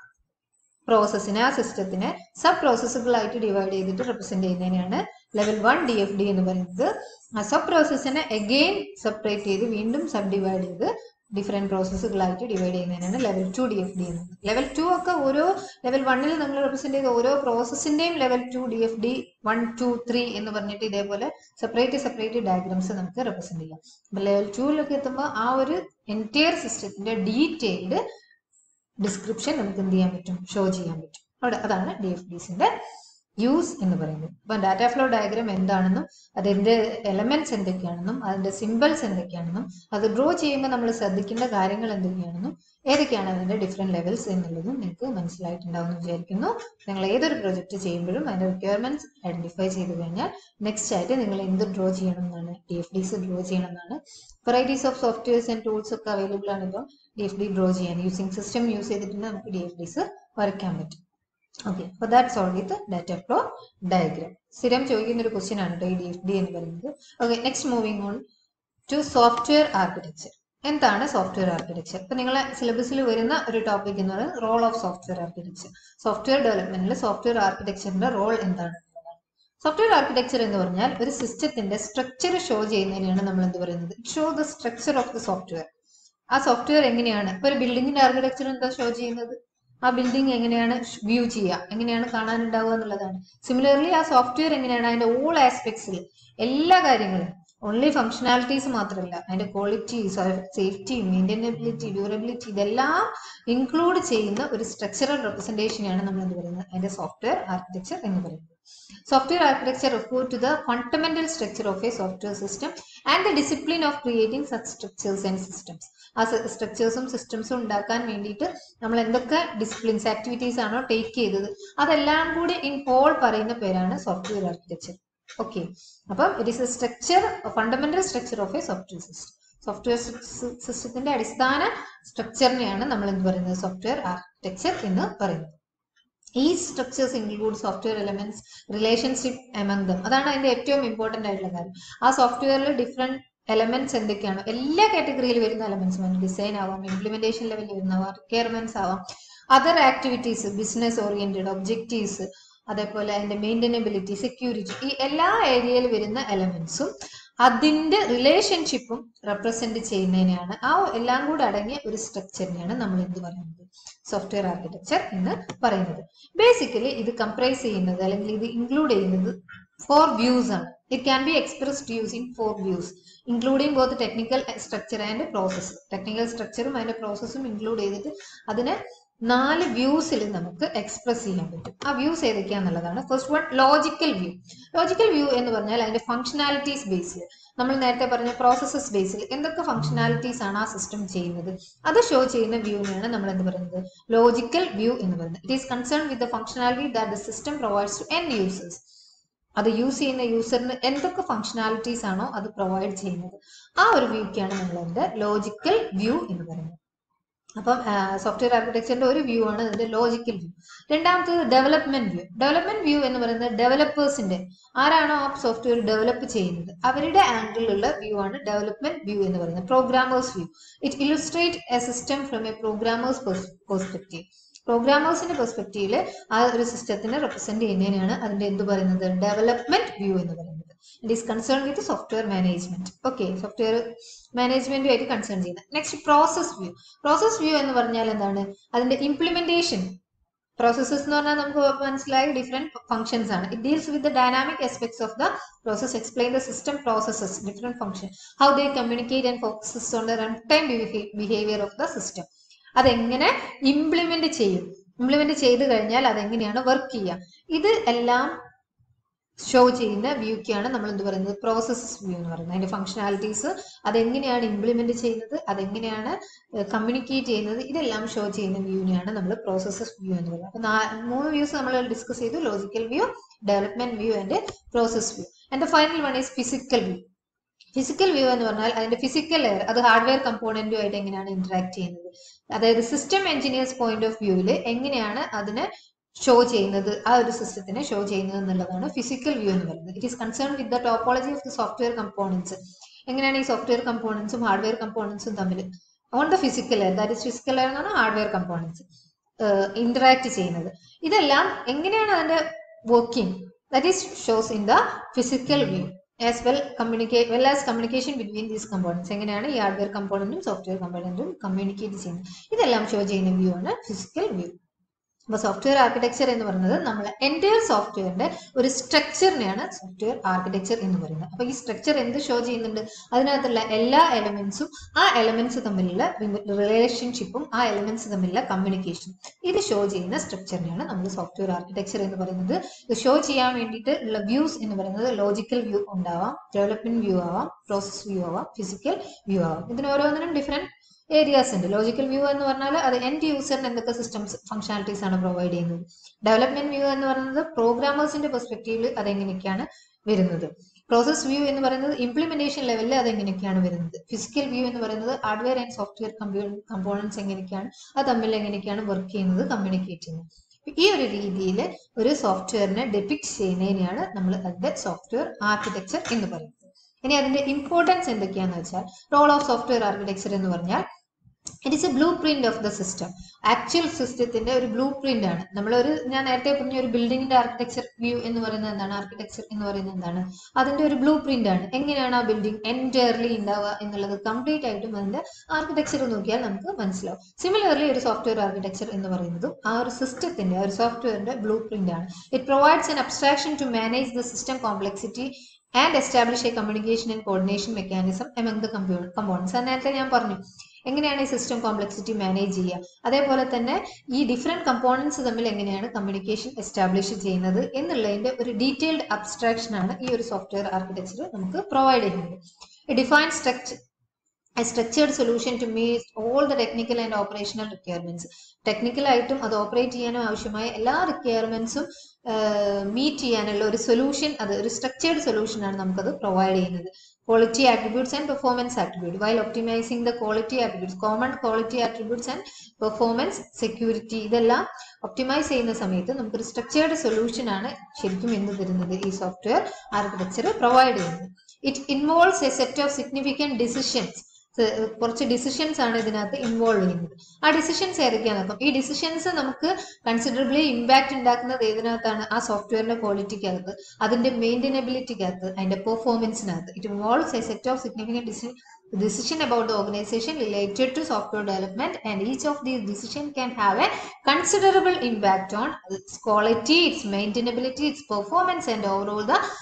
പ്രോസസ്സിനെ ആ സിസ്റ്റത്തിനെ സബ് പ്രോസസ്സുകളായിട്ട് ഡിവൈഡ് ചെയ്തിട്ട് റെപ്രസെന്റ് ചെയ്യുന്നതിനാണ് level one D F D എന്ന് പറയുന്നത് ആ സബ് പ്രോസസ്സിനെ അഗെയിൻ സെപ്പറേറ്റ് ചെയ്ത് വീണ്ടും സബ് ഡിവൈഡ് ചെയ്ത് ഡിഫറെന്റ് പ്രോസസ്സുകളായിട്ട് ഡിവൈഡ് ചെയ്യുന്നതിനാണ് level two D F D എന്നത് ലെവൽ ടു ഒക്കെ ഓരോ ലെവൽ വണ്ണിൽ നമ്മൾ റെപ്രസെന്റ് ചെയ്ത ഓരോ പ്രോസസ്സിന്റെയും level two D F D one two three എന്ന് പറഞ്ഞിട്ട് ഇതേപോലെ സെപ്പറേറ്റ് സെപ്പറേറ്റ് ഡയഗ്രാംസ് നമുക്ക് റെപ്രസെന്റ് ചെയ്യാം അപ്പൊ ലെവൽ ടുവിലൊക്കെ എത്തുമ്പോൾ ആ ഒരു എൻറ്റയർ സിസ്റ്റത്തിന്റെ ഡീറ്റെയിൽഡ് ഡിസ്ക്രിപ്ഷൻ നമുക്ക് എന്ത് ചെയ്യാൻ പറ്റും ഷോ ചെയ്യാൻ പറ്റും അവിടെ അതാണ് ഡി എഫ് ഡിസിന്റെ യൂസ് എന്ന് പറയുന്നത് അപ്പൊ ഡാറ്റ ഫ്ലോ ഡയഗ്രാം എന്താണെന്നും അതിന്റെ എലമെന്റ്സ് എന്തൊക്കെയാണെന്നും അതിന്റെ സിമ്പിൾസ് എന്തൊക്കെയാണെന്നും അത് ഡ്രോ ചെയ്യുമ്പോൾ നമ്മൾ ശ്രദ്ധിക്കേണ്ട കാര്യങ്ങൾ എന്തൊക്കെയാണെന്നും ഏതൊക്കെയാണ് അതിന്റെ ഡിഫറെന്റ് ലെവൽസ് എന്നുള്ളതും നിങ്ങൾക്ക് മനസ്സിലായിട്ടുണ്ടാവും എന്ന് വിചാരിക്കുന്നു നിങ്ങൾ ഏതൊരു പ്രൊജക്ട് ചെയ്യുമ്പോഴും അതിന്റെ റിക്വയർമെന്റ്സ് ഐഡന്റിഫൈ ചെയ്ത് കഴിഞ്ഞാൽ നെക്സ്റ്റ് ആയിട്ട് നിങ്ങൾ എന്ത് ഡ്രോ ചെയ്യണം എന്നാണ് ഡി എഫ് ഡിസ് ഡ്രോ ചെയ്യണം എന്നാണ് varieties of softwares and tools ഒക്കെ അവൈലബിൾ ആണ് ഇപ്പോൾ ഡി എഫ് ഡി ഡ്രോ ചെയ്യാൻ യൂസിങ് സിസ്റ്റം യൂസ് ചെയ്തിട്ട് നമുക്ക് ഡി എഫ് ഡിസ് വരയ്ക്കാൻ പറ്റും ഓക്കെ അപ്പൊ that's all with data flow diagram സ്ഥിരം ചോദിക്കുന്ന ഒരു ക്വസ്റ്റ്യൻ ആണ് കേട്ടോ ഈ ഡി എഫ് ഡി എന്ന് പറയുന്നത് okay next moving on to software architecture എന്താണ് സോഫ്റ്റ്വെയർ ആർക്കിടെക്ചർ ഇപ്പൊ നിങ്ങളെ സിലബസിൽ വരുന്ന ഒരു ടോപ്പിക് എന്ന് പറയുന്നത് role of software architecture software ഡെവലപ്മെന്റിൽ സോഫ്റ്റ്വെയർ ആർക്കിടെക്ചറിന്റെ റോൾ എന്താണ് സോഫ്റ്റ്വെയർ ആർക്കിടെക്ചർ എന്ന് പറഞ്ഞാൽ ഒരു സിസ്റ്റത്തിന്റെ സ്ട്രക്ചർ ഷോ ചെയ്യുന്നതിനാണ് നമ്മൾ എന്ത് പറയുന്നത് show the structure of the software ആ സോഫ്റ്റ്വെയർ എങ്ങനെയാണ് ഇപ്പൊ ഒരു ബിൽഡിങ്ങിന്റെ ആർക്കിടെക്ചർ എന്താ ഷോ ചെയ്യുന്നത് ആ ബിൽഡിംഗ് എങ്ങനെയാണ് വ്യൂ ചെയ്യുക എങ്ങനെയാണ് കാണാനുണ്ടാവുക എന്നുള്ളതാണ് സിമിലർലി ആ സോഫ്റ്റ്വെയർ എങ്ങനെയാണ് അതിന്റെ ഓൾ ആസ്പെക്ട്സിൽ എല്ലാ കാര്യങ്ങളും ഓൺലി ഫങ്ഷനാലിറ്റീസ് മാത്രമല്ല അതിന്റെ ക്വാളിറ്റി സേഫ്റ്റി മെയിൻറ്റൈനബിലിറ്റി ഡ്യൂറബിലിറ്റി ഇതെല്ലാം ഇൻക്ലൂഡ് ചെയ്യുന്ന ഒരു സ്ട്രക്ചറൽ റെപ്രസെന്റേഷനെയാണ് നമ്മൾ എന്ത് പറയുന്നത് അതിന്റെ സോഫ്റ്റ്വെയർ ആർക്കിടെക്ചർ എന്ന് പറയുന്നത് software architecture refer to the fundamental structure of a software system and the discipline of creating such structures and systems ആ സ്ട്രക്ചേഴ്സും സിസ്റ്റംസും ഉണ്ടാക്കാൻ വേണ്ടിയിട്ട് നമ്മൾ എന്തൊക്കെ ഡിസിപ്ലിൻസ് ആക്ടിവിറ്റീസ് ആണോ ടേക്ക് ചെയ്തത് അതെല്ലാം കൂടി ഇൻ ഹോൾ പറയുന്ന പേരാണ് സോഫ്റ്റ്വെയർ ആർക്കിടെക്ചർ ഓക്കെ അപ്പം it is a structure fundamental structure of a software system software സിസ്റ്റത്തിന്റെ അടിസ്ഥാന സ്ട്രക്ചറിനെയാണ് നമ്മൾ എന്ത് പറയുന്നത് സോഫ്റ്റ്വെയർ ആർക്കിടെക്ചർ എന്ന് പറയുന്നത് ഈ structures include software elements relationship among them അതാണ് അതിന്റെ ഏറ്റവും ഇമ്പോർട്ടന്റ് ആയിട്ടുള്ള കാര്യം ആ സോഫ്റ്റ്വെയറിൽ ഡിഫറെന്റ് എലമെന്റ്സ് എന്തൊക്കെയാണ് എല്ലാ കാറ്റഗറിയിൽ വരുന്ന എലമെന്റ്സ് ഡിസൈൻ ആവാം ഇംപ്ലിമെന്റേഷൻ ലെവലിൽ വരുന്നവ റിക്വയർമെന്റ്സ് ആവാം other activities business oriented objectives അതേപോലെ അതിന്റെ മെയിൻറ്റനബിലിറ്റി സെക്യൂരിറ്റി ഈ എല്ലാ ഏരിയയിൽ വരുന്ന എലമെന്റ്സും അതിന്റെ റിലേഷൻഷിപ്പും റെപ്രസെന്റ് ചെയ്യുന്നതിനെയാണ് ആ എല്ലാം കൂടെ അടങ്ങിയ ഒരു സ്ട്രക്ചറിനെയാണ് നമ്മൾ എന്ത് പറയുന്നത് സോഫ്റ്റ്വെയർ ആർക്കിടെക്ചർ എന്ന് പറയുന്നത് ബേസിക്കലി ഇത് കംപ്രൈസ് ചെയ്യുന്നത് അല്ലെങ്കിൽ ഇത് ഇൻക്ലൂഡ് ചെയ്യുന്നത് ഫോർ വ്യൂസ് ആണ് it can be expressed using four views including both technical structure and process technical സ്ട്രക്ചറും അതിന്റെ പ്രോസസ്സും ഇൻക്ലൂഡ് ചെയ്തിട്ട് അതിനെ നാല് വ്യൂസിൽ നമുക്ക് എക്സ്പ്രസ് ചെയ്യാൻ പറ്റും ആ വ്യൂസ് ഏതൊക്കെയാന്നുള്ളതാണ് first one logical view logical view എന്ന് പറഞ്ഞാൽ അതിന്റെ ഫംഗ്ഷനാലിറ്റീസ് ബേസിൽ നമ്മൾ നേരത്തെ പറഞ്ഞ പ്രോസസ്സസ് ബേസിൽ എന്തൊക്കെ ഫംഗ്ഷനാലിറ്റീസ് ആണ് ആ സിസ്റ്റം ചെയ്യുന്നത് അത് ഷോ ചെയ്യുന്ന വ്യൂവിനെയാണ് നമ്മൾ എന്ത് പറയുന്നത് ലോജിക്കൽ വ്യൂ എന്ന് പറയുന്നത് it is concern with the functionality that the system provides to end users അത് യൂസ് ചെയ്യുന്ന യൂസറിന് എന്തൊക്കെ ഫംഗ്ഷനാലിറ്റീസ് ആണോ അത് പ്രൊവൈഡ് ചെയ്യുന്നത് ആ ഒരു വ്യൂക്കാണ് നമ്മൾ അതിന്റെ ലോജിക്കൽ വ്യൂ എന്ന് പറയുന്നത് അപ്പം സോഫ്റ്റ്വെയർ ആർക്കിടെക്ചറിന്റെ ഒരു വ്യൂ ആണ് ഇതിന്റെ ലോജിക്കൽ വ്യൂ രണ്ടാമത്തത് ഡെവലപ്മെന്റ് വ്യൂ ഡെവലപ്മെന്റ് വ്യൂ എന്ന് പറയുന്നത് ഡെവലപ്പേഴ്സിന്റെ ആരാണോ ആ സോഫ്റ്റ്വെയർ ഡെവലപ്പ് ചെയ്യുന്നത് അവരുടെ ആംഗിളിലുള്ള വ്യൂ ആണ് ഡെവലപ്മെന്റ് വ്യൂ എന്ന് പറയുന്നത് programmer's view it illustrate a system from a programmer's perspective പ്രോഗ്രാമേഴ്സിന്റെ പെർസ്പെക്റ്റീവില് ആ ഒരു സിസ്റ്റത്തിനെ റെപ്രസെന്റ് ചെയ്യുന്നതിനാണ് അതിന്റെ എന്ത് പറയുന്നത് ഡെവലപ്മെന്റ് വ്യൂ എന്ന് പറയുന്നത് it is concern with software management okay software മാനേജ്മെന്റുമായിട്ട് കൺസേൺ ചെയ്യുന്നത് next process view process view എന്ന് പറഞ്ഞാൽ എന്താണ് അതിന്റെ ഇംപ്ലിമെന്റേഷൻ പ്രോസസ്സസ് എന്ന് പറഞ്ഞാൽ നമുക്ക് മനസ്സിലായി ഡിഫറെന്റ് ഫംഗ്ഷൻസ് ആണ് it deals with the dynamic aspects of the process explain the system processes different function how they communicate and focuses on the run time behaviour of the system അതെങ്ങനെ implement ചെയ്യും implement ചെയ്ത് കഴിഞ്ഞാൽ അതെങ്ങനെയാണ് work ചെയ്യുക ഇത് എല്ലാം show ചെയ്യുന്ന വ്യൂക്കാണ് നമ്മൾ എന്ത് പറയുന്നത് പ്രോസസ്സസ് വ്യൂ എന്ന് പറയുന്നത് അതിന്റെ ഫംഗ്ഷനാലിറ്റീസ് അതെങ്ങനെയാണ് ഇംപ്ലിമെന്റ് ചെയ്യുന്നത് അതെങ്ങനെയാണ് കമ്മ്യൂണിക്കേറ്റ് ചെയ്യുന്നത് ഇതെല്ലാം ഷോ ചെയ്യുന്ന വ്യൂവിനെയാണ് നമ്മൾ പ്രോസസ്സസ് വ്യൂ എന്ന് പറയുന്നത് അപ്പൊ മൂന്ന് വ്യൂസ് നമ്മൾ ഡിസ്കസ് ചെയ്തു logical view development view and process view and final one is physical view physical view എന്ന് പറഞ്ഞാൽ അതിന്റെ ഫിസിക്കൽ ലെയർ അത് ഹാർഡ്വെയർ കമ്പോണന്റുമായിട്ട് എങ്ങനെയാണ് ഇന്ററാക്ട് ചെയ്യുന്നത് അതായത് സിസ്റ്റം എഞ്ചിനീയേഴ്സ് പോയിന്റ് ഓഫ് വ്യൂവിൽ എങ്ങനെയാണ് അതിനെ ഷോ ചെയ്യുന്നത് ആ ഒരു സിസ്റ്റത്തിനെ ഷോ ചെയ്യുന്നത് എന്നുള്ളതാണ് ഫിസിക്കൽ വ്യൂ എന്ന് പറയുന്നത് it is concern with the topology of the software components എങ്ങനെയാണ് ഈ സോഫ്റ്റ്വെയർ കമ്പോണൻസും ഹാർഡ്വെയർ കമ്പോണൻസും തമ്മിൽ on the physical layer that is physical layer എന്നാണ് ഹാർഡ്വെയർ കമ്പോണൻസ് ഇന്ററാക്ട് ചെയ്യുന്നത് ഇതെല്ലാം എങ്ങനെയാണ് അതിന്റെ working that is shows in the physical view as well communicate well as communication between these components എങ്ങനെയാണ് ഈ ഹാർഡ്വെയർ കമ്പോണന്റും സോഫ്റ്റ്വെയർ കമ്പോണന്റും കമ്മ്യൂണിക്കേറ്റ് ചെയ്യുന്നത് ഇതെല്ലാം ഷോ ചെയ്യുന്ന വ്യൂ ആണ് ഫിസിക്കൽ വ്യൂ അപ്പൊ സോഫ്റ്റ്വെയർ ആർക്കിടെക്ചർ എന്ന് പറയുന്നത് നമ്മൾ എൻറ്റയർ സോഫ്റ്റ്വെയറിന്റെ ഒരു സ്ട്രക്ചറിനെയാണ് സോഫ്റ്റ്വെയർ ആർക്കിടെക്ചർ എന്ന് പറയുന്നത് അപ്പൊ ഈ സ്ട്രക്ചർ എന്ത് ഷോ ചെയ്യുന്നുണ്ട് അതിനകത്തുള്ള എല്ലാ എലമെന്റ്സും ആ എലമെന്റ്സ് തമ്മിലുള്ള റിലേഷൻഷിപ്പും ആ എലമെന്റ്സ് തമ്മിലുള്ള കമ്മ്യൂണിക്കേഷനും ഇത് ഷോ ചെയ്യുന്ന സ്ട്രക്ചറിനെയാണ് നമ്മൾ സോഫ്റ്റ്വെയർ ആർക്കിടെക്ചർ എന്ന് പറയുന്നത് ഇത് ഷോ ചെയ്യാൻ വേണ്ടിയിട്ട് ഉള്ള വ്യൂസ് എന്ന് പറയുന്നത് ലോജിക്കൽ വ്യൂ ഉണ്ടാവാം ഡെവലപ്മെന്റ് വ്യൂ ആവാം പ്രോസസ് വ്യൂ ആവാം ഫിസിക്കൽ വ്യൂ ആവാം ഇതിന് ഓരോന്നിനും ഡിഫറെന്റ് ഏരിയാസ് ഉണ്ട് ലോജിക്കൽ വ്യൂ എന്ന് പറഞ്ഞാൽ അത് എൻഡ് യൂസറിന് എന്തൊക്കെ സിസ്റ്റംസ് ഫംഗ്ഷനാലിറ്റീസ് ആണ് പ്രൊവൈഡ് ചെയ്യുന്നത് ഡെവലപ്മെന്റ് വ്യൂ എന്ന് പറയുന്നത് പ്രോഗ്രാമേഴ്സിന്റെ പെർസ്പെക്റ്റീവിൽ അതെങ്ങനെയൊക്കെയാണ് വരുന്നത് പ്രോസസ് വ്യൂ എന്ന് പറയുന്നത് ഇംപ്ലിമെന്റേഷൻ ലെവലിൽ അതെങ്ങനെയൊക്കെയാണ് വരുന്നത് ഫിസിക്കൽ വ്യൂ എന്ന് പറയുന്നത് ഹാർഡ്വെയർ ആൻഡ് സോഫ്റ്റ്വെയർ കമ്പോണൻസ് എങ്ങനെയൊക്കെയാണ് അത് തമ്മിൽ എങ്ങനെയൊക്കെയാണ് വർക്ക് ചെയ്യുന്നത് കമ്മ്യൂണിക്കേറ്റ് ചെയ്യുന്നത് ഈ ഒരു രീതിയിൽ ഒരു സോഫ്റ്റ്വെയറിനെ ഡെപിക്ട് ചെയ്യുന്നതിനെയാണ് നമ്മൾ അതിന്റെ സോഫ്റ്റ്വെയർ ആർക്കിടെക്ചർ എന്ന് പറയുന്നത് ഇനി അതിന്റെ ഇമ്പോർട്ടൻസ് എന്തൊക്കെയാന്ന് വെച്ചാൽ റോൾ ഓഫ് സോഫ്റ്റ്വെയർ ആർക്കിടെക്ചർ എന്ന് പറഞ്ഞാൽ it is a blueprint of the system actual സിസ്റ്റത്തിന്റെ ഒരു ബ്ലൂ പ്രിന്റ് ആണ് നമ്മളൊരു ഞാൻ നേരത്തെ പറഞ്ഞ ഒരു ബിൽഡിങ്ങിന്റെ ആർക്കിടെക്ചർ വ്യൂ എന്ന് പറയുന്നത് എന്താണ് ആർക്കിടെക്ചർ എന്ന് പറയുന്നത് എന്താണ് അതിന്റെ ഒരു ബ്ലൂ പ്രിന്റ് ആണ് എങ്ങനെയാണ് ആ ബിൽഡിംഗ് എൻറ്റയർലി ഉണ്ടാവുക എന്നുള്ളത് കംപ്ലീറ്റ് ആയിട്ടും അതിന്റെ ആർക്കിടെക്ചർ നോക്കിയാൽ നമുക്ക് മനസ്സിലാവും സിമിലർലി ഒരു സോഫ്റ്റ്വെയർ ആർക്കിടെക്ചർ എന്ന് പറയുന്നതും ആ ഒരു സിസ്റ്റത്തിന്റെ ഒരു സോഫ്റ്റ്വെയറിന്റെ ബ്ലൂ പ്രിന്റ് ആണ് it provides an abstraction to manage the system complexity and establish a communication and coordination mechanism among the components അത് നേരത്തെ ഞാൻ പറഞ്ഞു എങ്ങനെയാണ് ഈ സിസ്റ്റം കോംപ്ലക്സിറ്റി മാനേജ് ചെയ്യുക അതേപോലെ തന്നെ ഈ ഡിഫറെന്റ് കമ്പോണൻസ് തമ്മിൽ എങ്ങനെയാണ് കമ്മ്യൂണിക്കേഷൻ എസ്റ്റാബ്ലിഷ് ചെയ്യുന്നത് എന്നുള്ളതിന്റെ ഒരു ഡീറ്റെയിൽഡ് അബ്സ്ട്രാക്ഷൻ ആണ് ഈ ഒരു സോഫ്റ്റ്വെയർ ആർക്കിടെക്ചർ നമുക്ക് പ്രൊവൈഡ് ചെയ്യുന്നത് define structure a structured solution to meet all the technical and operational requirements technical ആയിട്ടും അത് ഓപ്പറേറ്റ് ചെയ്യാനും ആവശ്യമായ എല്ലാ റിക്വയർമെന്റ്സും മീറ്റ് ചെയ്യാനുള്ള ഒരു സൊല്യൂഷൻ അത് ഒരു സ്ട്രക്ചേർഡ് സൊല്യൂഷൻ ആണ് നമുക്കത് പ്രൊവൈഡ് ചെയ്യുന്നത് quality attributes and performance attribute while optimising the quality attributes common quality attributes and performance security ഇതെല്ലാം ഒപ്റ്റിമൈസ് ചെയ്യുന്ന സമയത്ത് നമുക്കൊരു സ്ട്രക്ചേർഡ് സൊല്യൂഷൻ ആണ് ശരിക്കും എന്ത് തരുന്നത് ഈ സോഫ്റ്റ്വെയർ ആർക്കിടെക്ചർ പ്രൊവൈഡ് ചെയ്യുന്നത് it involves a set of significant decisions കുറച്ച് ഡിസിഷൻസ് ആണ് ഇതിനകത്ത് ഇൻവോൾവ് ചെയ്യുന്നത് ആ ഡിസിഷൻസ് ഏതൊക്കെയാണെന്ന് നോക്കാം ഈ ഡിസിഷൻസ് നമുക്ക് കൺസിഡറബിളി ഇമ്പാക്ട് ഉണ്ടാക്കുന്നത് ഏതിനകത്താണ് ആ സോഫ്റ്റ്വെയറിന്റെ ക്വാളിറ്റിക്കകത്ത് അതിന്റെ മെയിൻറ്റനബിലിറ്റിക്കകത്ത് അതിന്റെ പെർഫോമൻസിനകത്ത് it involves a set of significant decision decision about the organization related to software development and each of these decision can have a considerable impact on its quality its maintainability its performance and overall the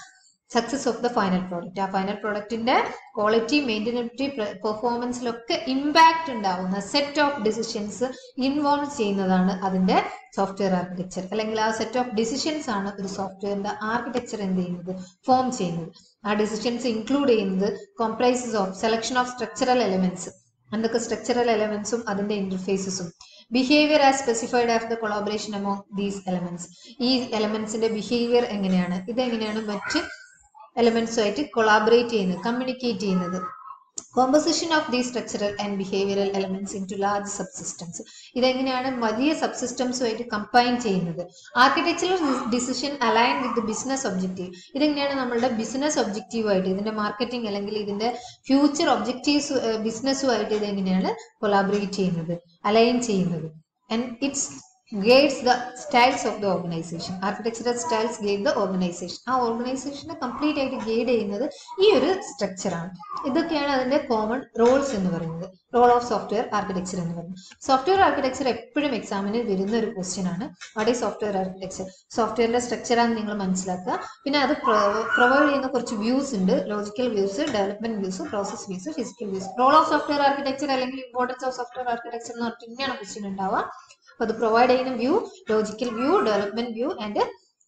success of the final product ആ final പ്രോഡക്റ്റിന്റെ quality maintainability പെർഫോമൻസിലൊക്കെ impact ഉണ്ടാവുന്ന set of decisions involve ചെയ്യുന്നതാണ് അതിന്റെ software architecture അല്ലെങ്കിൽ ആ set of decisions ആണ് ഒരു സോഫ്റ്റ്വെയറിന്റെ ആർക്കിടെക്ചർ എന്ത് ചെയ്യുന്നത് ഫോം ചെയ്യുന്നത് ആ ഡിസിഷൻസ് ഇൻക്ലൂഡ് ചെയ്യുന്നത് comprises of selection of structural elements എന്തൊക്കെ സ്ട്രക്ചറൽ എലമെന്റ്സും അതിന്റെ ഇന്റർഫേസസും behaviour as specified as the collaboration among these elements ഈ എലമെന്റ്സിന്റെ ബിഹേവിയർ എങ്ങനെയാണ് ഇതെങ്ങനെയാണ് മറ്റ് എലമെന്റ്സുമായിട്ട് കൊളാബറേറ്റ് ചെയ്യുന്നത് കമ്മ്യൂണിക്കേറ്റ് ചെയ്യുന്നത് composition of these structural and behavioural elements into large subsystems ഇതെങ്ങനെയാണ് വലിയ സബ്സിസ്റ്റംസുമായിട്ട് കമ്പൈൻ ചെയ്യുന്നത് architectural decision align with business objective ഇതെങ്ങനെയാണ് നമ്മളുടെ ബിസിനസ് ഒബ്ജക്റ്റീവായിട്ട് ഇതിന്റെ മാർക്കറ്റിംഗ് അല്ലെങ്കിൽ ഇതിന്റെ ഫ്യൂച്ചർ ഒബ്ജക്റ്റീവ്സ് ബിസിനസ്സുമായിട്ട് ഇതെങ്ങനെയാണ് കൊളാബറേറ്റ് ചെയ്യുന്നത് അലൈൻ ചെയ്യുന്നത് and its guides the styles of the organisation architectural styles guide the organisation ആ ഓർഗനൈസേഷനെ കംപ്ലീറ്റ് ആയിട്ട് ഗൈഡ് ചെയ്യുന്നത് ഈ ഒരു സ്ട്രക്ചറാണ് ഇതൊക്കെയാണ് അതിന്റെ കോമൺ റോൾസ് എന്ന് പറയുന്നത് റോൾ ഓഫ് സോഫ്റ്റ്വെയർ ആർക്കിടെക്ചർ എന്ന് പറയുന്നത് സോഫ്റ്റ്വെയർ ആർക്കിടെക്ചർ എപ്പോഴും എക്സാമിന് വരുന്ന ഒരു ക്വസ്റ്റ്യൻ ആണ് വാട്ട് ഈ സോഫ്റ്റ്വെയർ ആർക്കിടെക്ചർ സോഫ്റ്റ്വെയറിന്റെ സ്ട്രക്ചറാണ് നിങ്ങൾ മനസ്സിലാക്കുക പിന്നെ അത് പ്രൊവൈഡ് ചെയ്യുന്ന കുറച്ച് വ്യൂസ് ഉണ്ട് logical views development views process views physical views role of software architecture അല്ലെങ്കിൽ ഇമ്പോർട്ടൻസ് ഓഫ് സോഫ്റ്റ്വെയർ ആർക്കിടെക്ചർ എന്ന് പറഞ്ഞിട്ട് തന്നെയാണ് ക്വസ്റ്റ്യൻ ഉണ്ടാവുക അപ്പോൾ അത് പ്രൊവൈഡ് ചെയ്യുന്ന view logical view development view and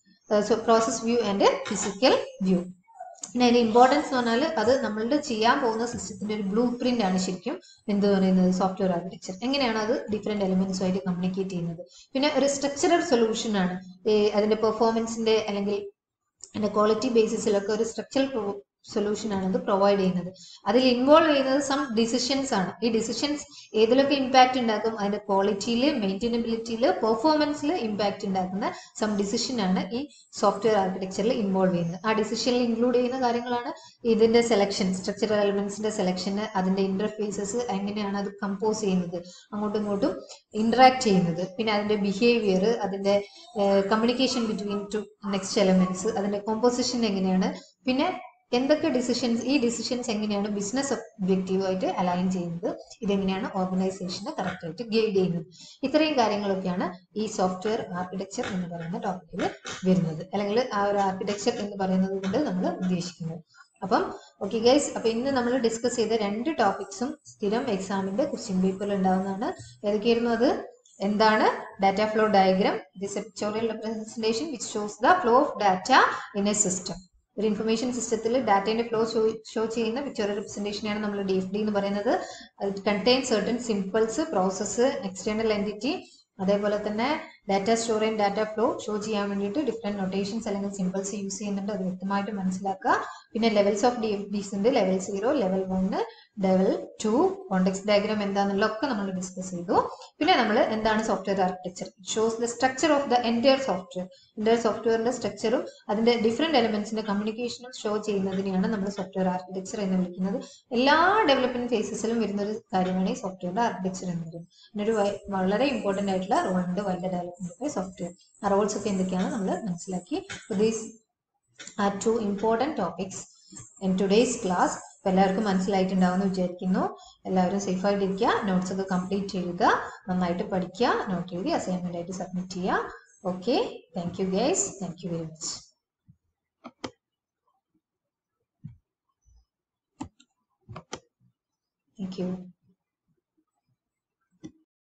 process view and physical view പിന്നെ അതിന്റെ ഇമ്പോർട്ടൻസ് എന്ന് പറഞ്ഞാൽ അത് നമ്മളുടെ ചെയ്യാൻ പോകുന്ന സിസ്റ്റത്തിന്റെ ഒരു ബ്ലൂ പ്രിന്റ് ആണ് ശരിക്കും എന്ത് പറയുന്നത് സോഫ്റ്റ്വെയർ ആർക്കിടെക്ചർ എങ്ങനെയാണ് അത് ഡിഫറെന്റ് എലിമെന്റ്സുമായിട്ട് കമ്മ്യൂണിക്കേറ്റ് ചെയ്യുന്നത് പിന്നെ ഒരു സ്ട്രക്ചറൽ സൊല്യൂഷൻ ആണ് ഈ അതിന്റെ പെർഫോമൻസിന്റെ അല്ലെങ്കിൽ അതിന്റെ ക്വാളിറ്റി ബേസിസിലൊക്കെ ഒരു സ്ട്രക്ചറൽ സൊല്യൂഷൻ ആണ് ഇത് പ്രൊവൈഡ് ചെയ്യുന്നത് അതിൽ ഇൻവോൾവ് ചെയ്യുന്നത് സം ഡിസിഷൻസ് ആണ് ഈ ഡിസിഷൻസ് ഏതിലൊക്കെ ഇമ്പാക്റ്റ് ഉണ്ടാക്കും അതിന്റെ ക്വാളിറ്റിയിൽ മെയിൻറ്റനബിലിറ്റിയിൽ പെർഫോമൻസിൽ ഇമ്പാക്റ്റ് ഉണ്ടാക്കുന്ന സം ഡിസിഷൻ ആണ് ഈ സോഫ്റ്റ്വെയർ ആർക്കിടെക്ചറിൽ ഇൻവോൾവ് ചെയ്യുന്നത് ആ ഡിസിഷനിൽ ഇൻക്ലൂഡ് ചെയ്യുന്ന കാര്യങ്ങളാണ് ഇതിന്റെ സെലക്ഷൻ സ്ട്രക്ചറൽ എലമെന്റ്സിന്റെ സെലക്ഷന് അതിന്റെ ഇന്റർഫേസസ് എങ്ങനെയാണ് അത് കമ്പോസ് ചെയ്യുന്നത് അങ്ങോട്ടും ഇങ്ങോട്ടും ഇന്ററാക്ട് ചെയ്യുന്നത് പിന്നെ അതിന്റെ ബിഹേവിയർ അതിന്റെ communication between two next elements അതിന്റെ കോമ്പോസിഷൻ എങ്ങനെയാണ് പിന്നെ എന്തൊക്കെ ഡിസിഷൻസ് ഈ ഡിസിഷൻസ് എങ്ങനെയാണ് ബിസിനസ് ഒബ്ജക്റ്റീവായിട്ട് അലൈൻ ചെയ്യുന്നത് ഇതെങ്ങനെയാണ് ഓർഗനൈസേഷനെ കറക്റ്റ് ആയിട്ട് ഗൈഡ് ചെയ്യുന്നത് ഇത്രയും കാര്യങ്ങളൊക്കെയാണ് ഈ സോഫ്റ്റ്വെയർ ആർക്കിടെക്ചർ എന്ന് പറയുന്ന ടോപ്പിക്കിൽ വരുന്നത് അല്ലെങ്കിൽ ആ ഒരു ആർക്കിടെക്ചർ എന്ന് പറയുന്നത് കൊണ്ട് നമ്മൾ ഉദ്ദേശിക്കുന്നത് അപ്പം ഓക്കെ ഗൈസ് അപ്പൊ ഇന്ന് നമ്മൾ ഡിസ്കസ് ചെയ്ത രണ്ട് ടോപ്പിക്സും സ്ഥിരം എക്സാമിന്റെ ക്വസ്റ്റ്യൻ പേപ്പറിൽ ഉണ്ടാവുന്നതാണ് ഏതൊക്കെയായിരുന്നു അത് എന്താണ് data flow diagram this pictorial representation which shows the flow of data in a system ഒരു ഇൻഫർമേഷൻ സിസ്റ്റത്തിൽ ഡാറ്റയുടെ ഫ്ലോ ഷോ ചെയ്യുന്ന പിക്ചോറിയൽ റെപ്രസെന്റേഷനെയാണ് നമ്മൾ ഡി എഫ് ഡി എന്ന് പറയുന്നത് contain certain symbols process external entity അതേപോലെ തന്നെ data store and data flow show ചെയ്യാൻ വേണ്ടിയിട്ട് ഡിഫറെന്റ് നൊട്ടേഷൻസ് അല്ലെങ്കിൽ സിമ്പിൾസ് യൂസ് ചെയ്യുന്നുണ്ട് അത് വ്യക്തമായിട്ട് മനസ്സിലാക്കുക പിന്നെ levels of D F Ds ഉണ്ട് level zero level one level two context diagram എന്താണെന്നുള്ളതൊക്കെ നമ്മൾ ഡിസ്കസ് ചെയ്തു പിന്നെ നമ്മൾ എന്താണ് software architecture shows the structure of the entire software entire സോഫ്റ്റ്വെയറിന്റെ സ്ട്രക്ചറും അതിന്റെ ഡിഫറെന്റ് എലമെന്റ്സിന്റെ കമ്മ്യൂണിക്കേഷനും ഷോ ചെയ്യുന്നതിനെയാണ് നമ്മൾ സോഫ്റ്റ്വെയർ ആർക്കിടെക്ചർ എന്ന് വിളിക്കുന്നത് എല്ലാ ഡെവലപ്മെന്റ് ഫേസസിലും വരുന്ന ഒരു കാര്യമാണ് ഈ സോഫ്റ്റ്വെയറിന്റെ ആർക്കിടെക്ചർ എന്ന് പറയുന്നത് ഇതിനൊരു വളരെ ഇമ്പോർട്ടന്റ് ആയിട്ടുള്ള റോളുണ്ട് വൈൽഡ് ഡെവലപ്മെന്റ് സോഫ്റ്റ്വെയർ ആ റോൾസ് ഒക്കെ എന്തൊക്കെയാണ് നമ്മൾ മനസ്സിലാക്കി these are two important topics in today's class അപ്പോൾ എല്ലാവർക്കും മനസ്സിലായിട്ടുണ്ടാവുമെന്ന് വിചാരിക്കുന്നു എല്ലാവരും സേഫ് ആയിട്ടിരിക്കുക നോട്ട്സ് ഒക്കെ കംപ്ലീറ്റ് ചെയ്യുക നന്നായിട്ട് പഠിക്കുക നോട്ട് എഴുതി അസൈൻമെന്റ് ആയിട്ട് സബ്മിറ്റ് ചെയ്യുക okay thank you guys thank you very much thank U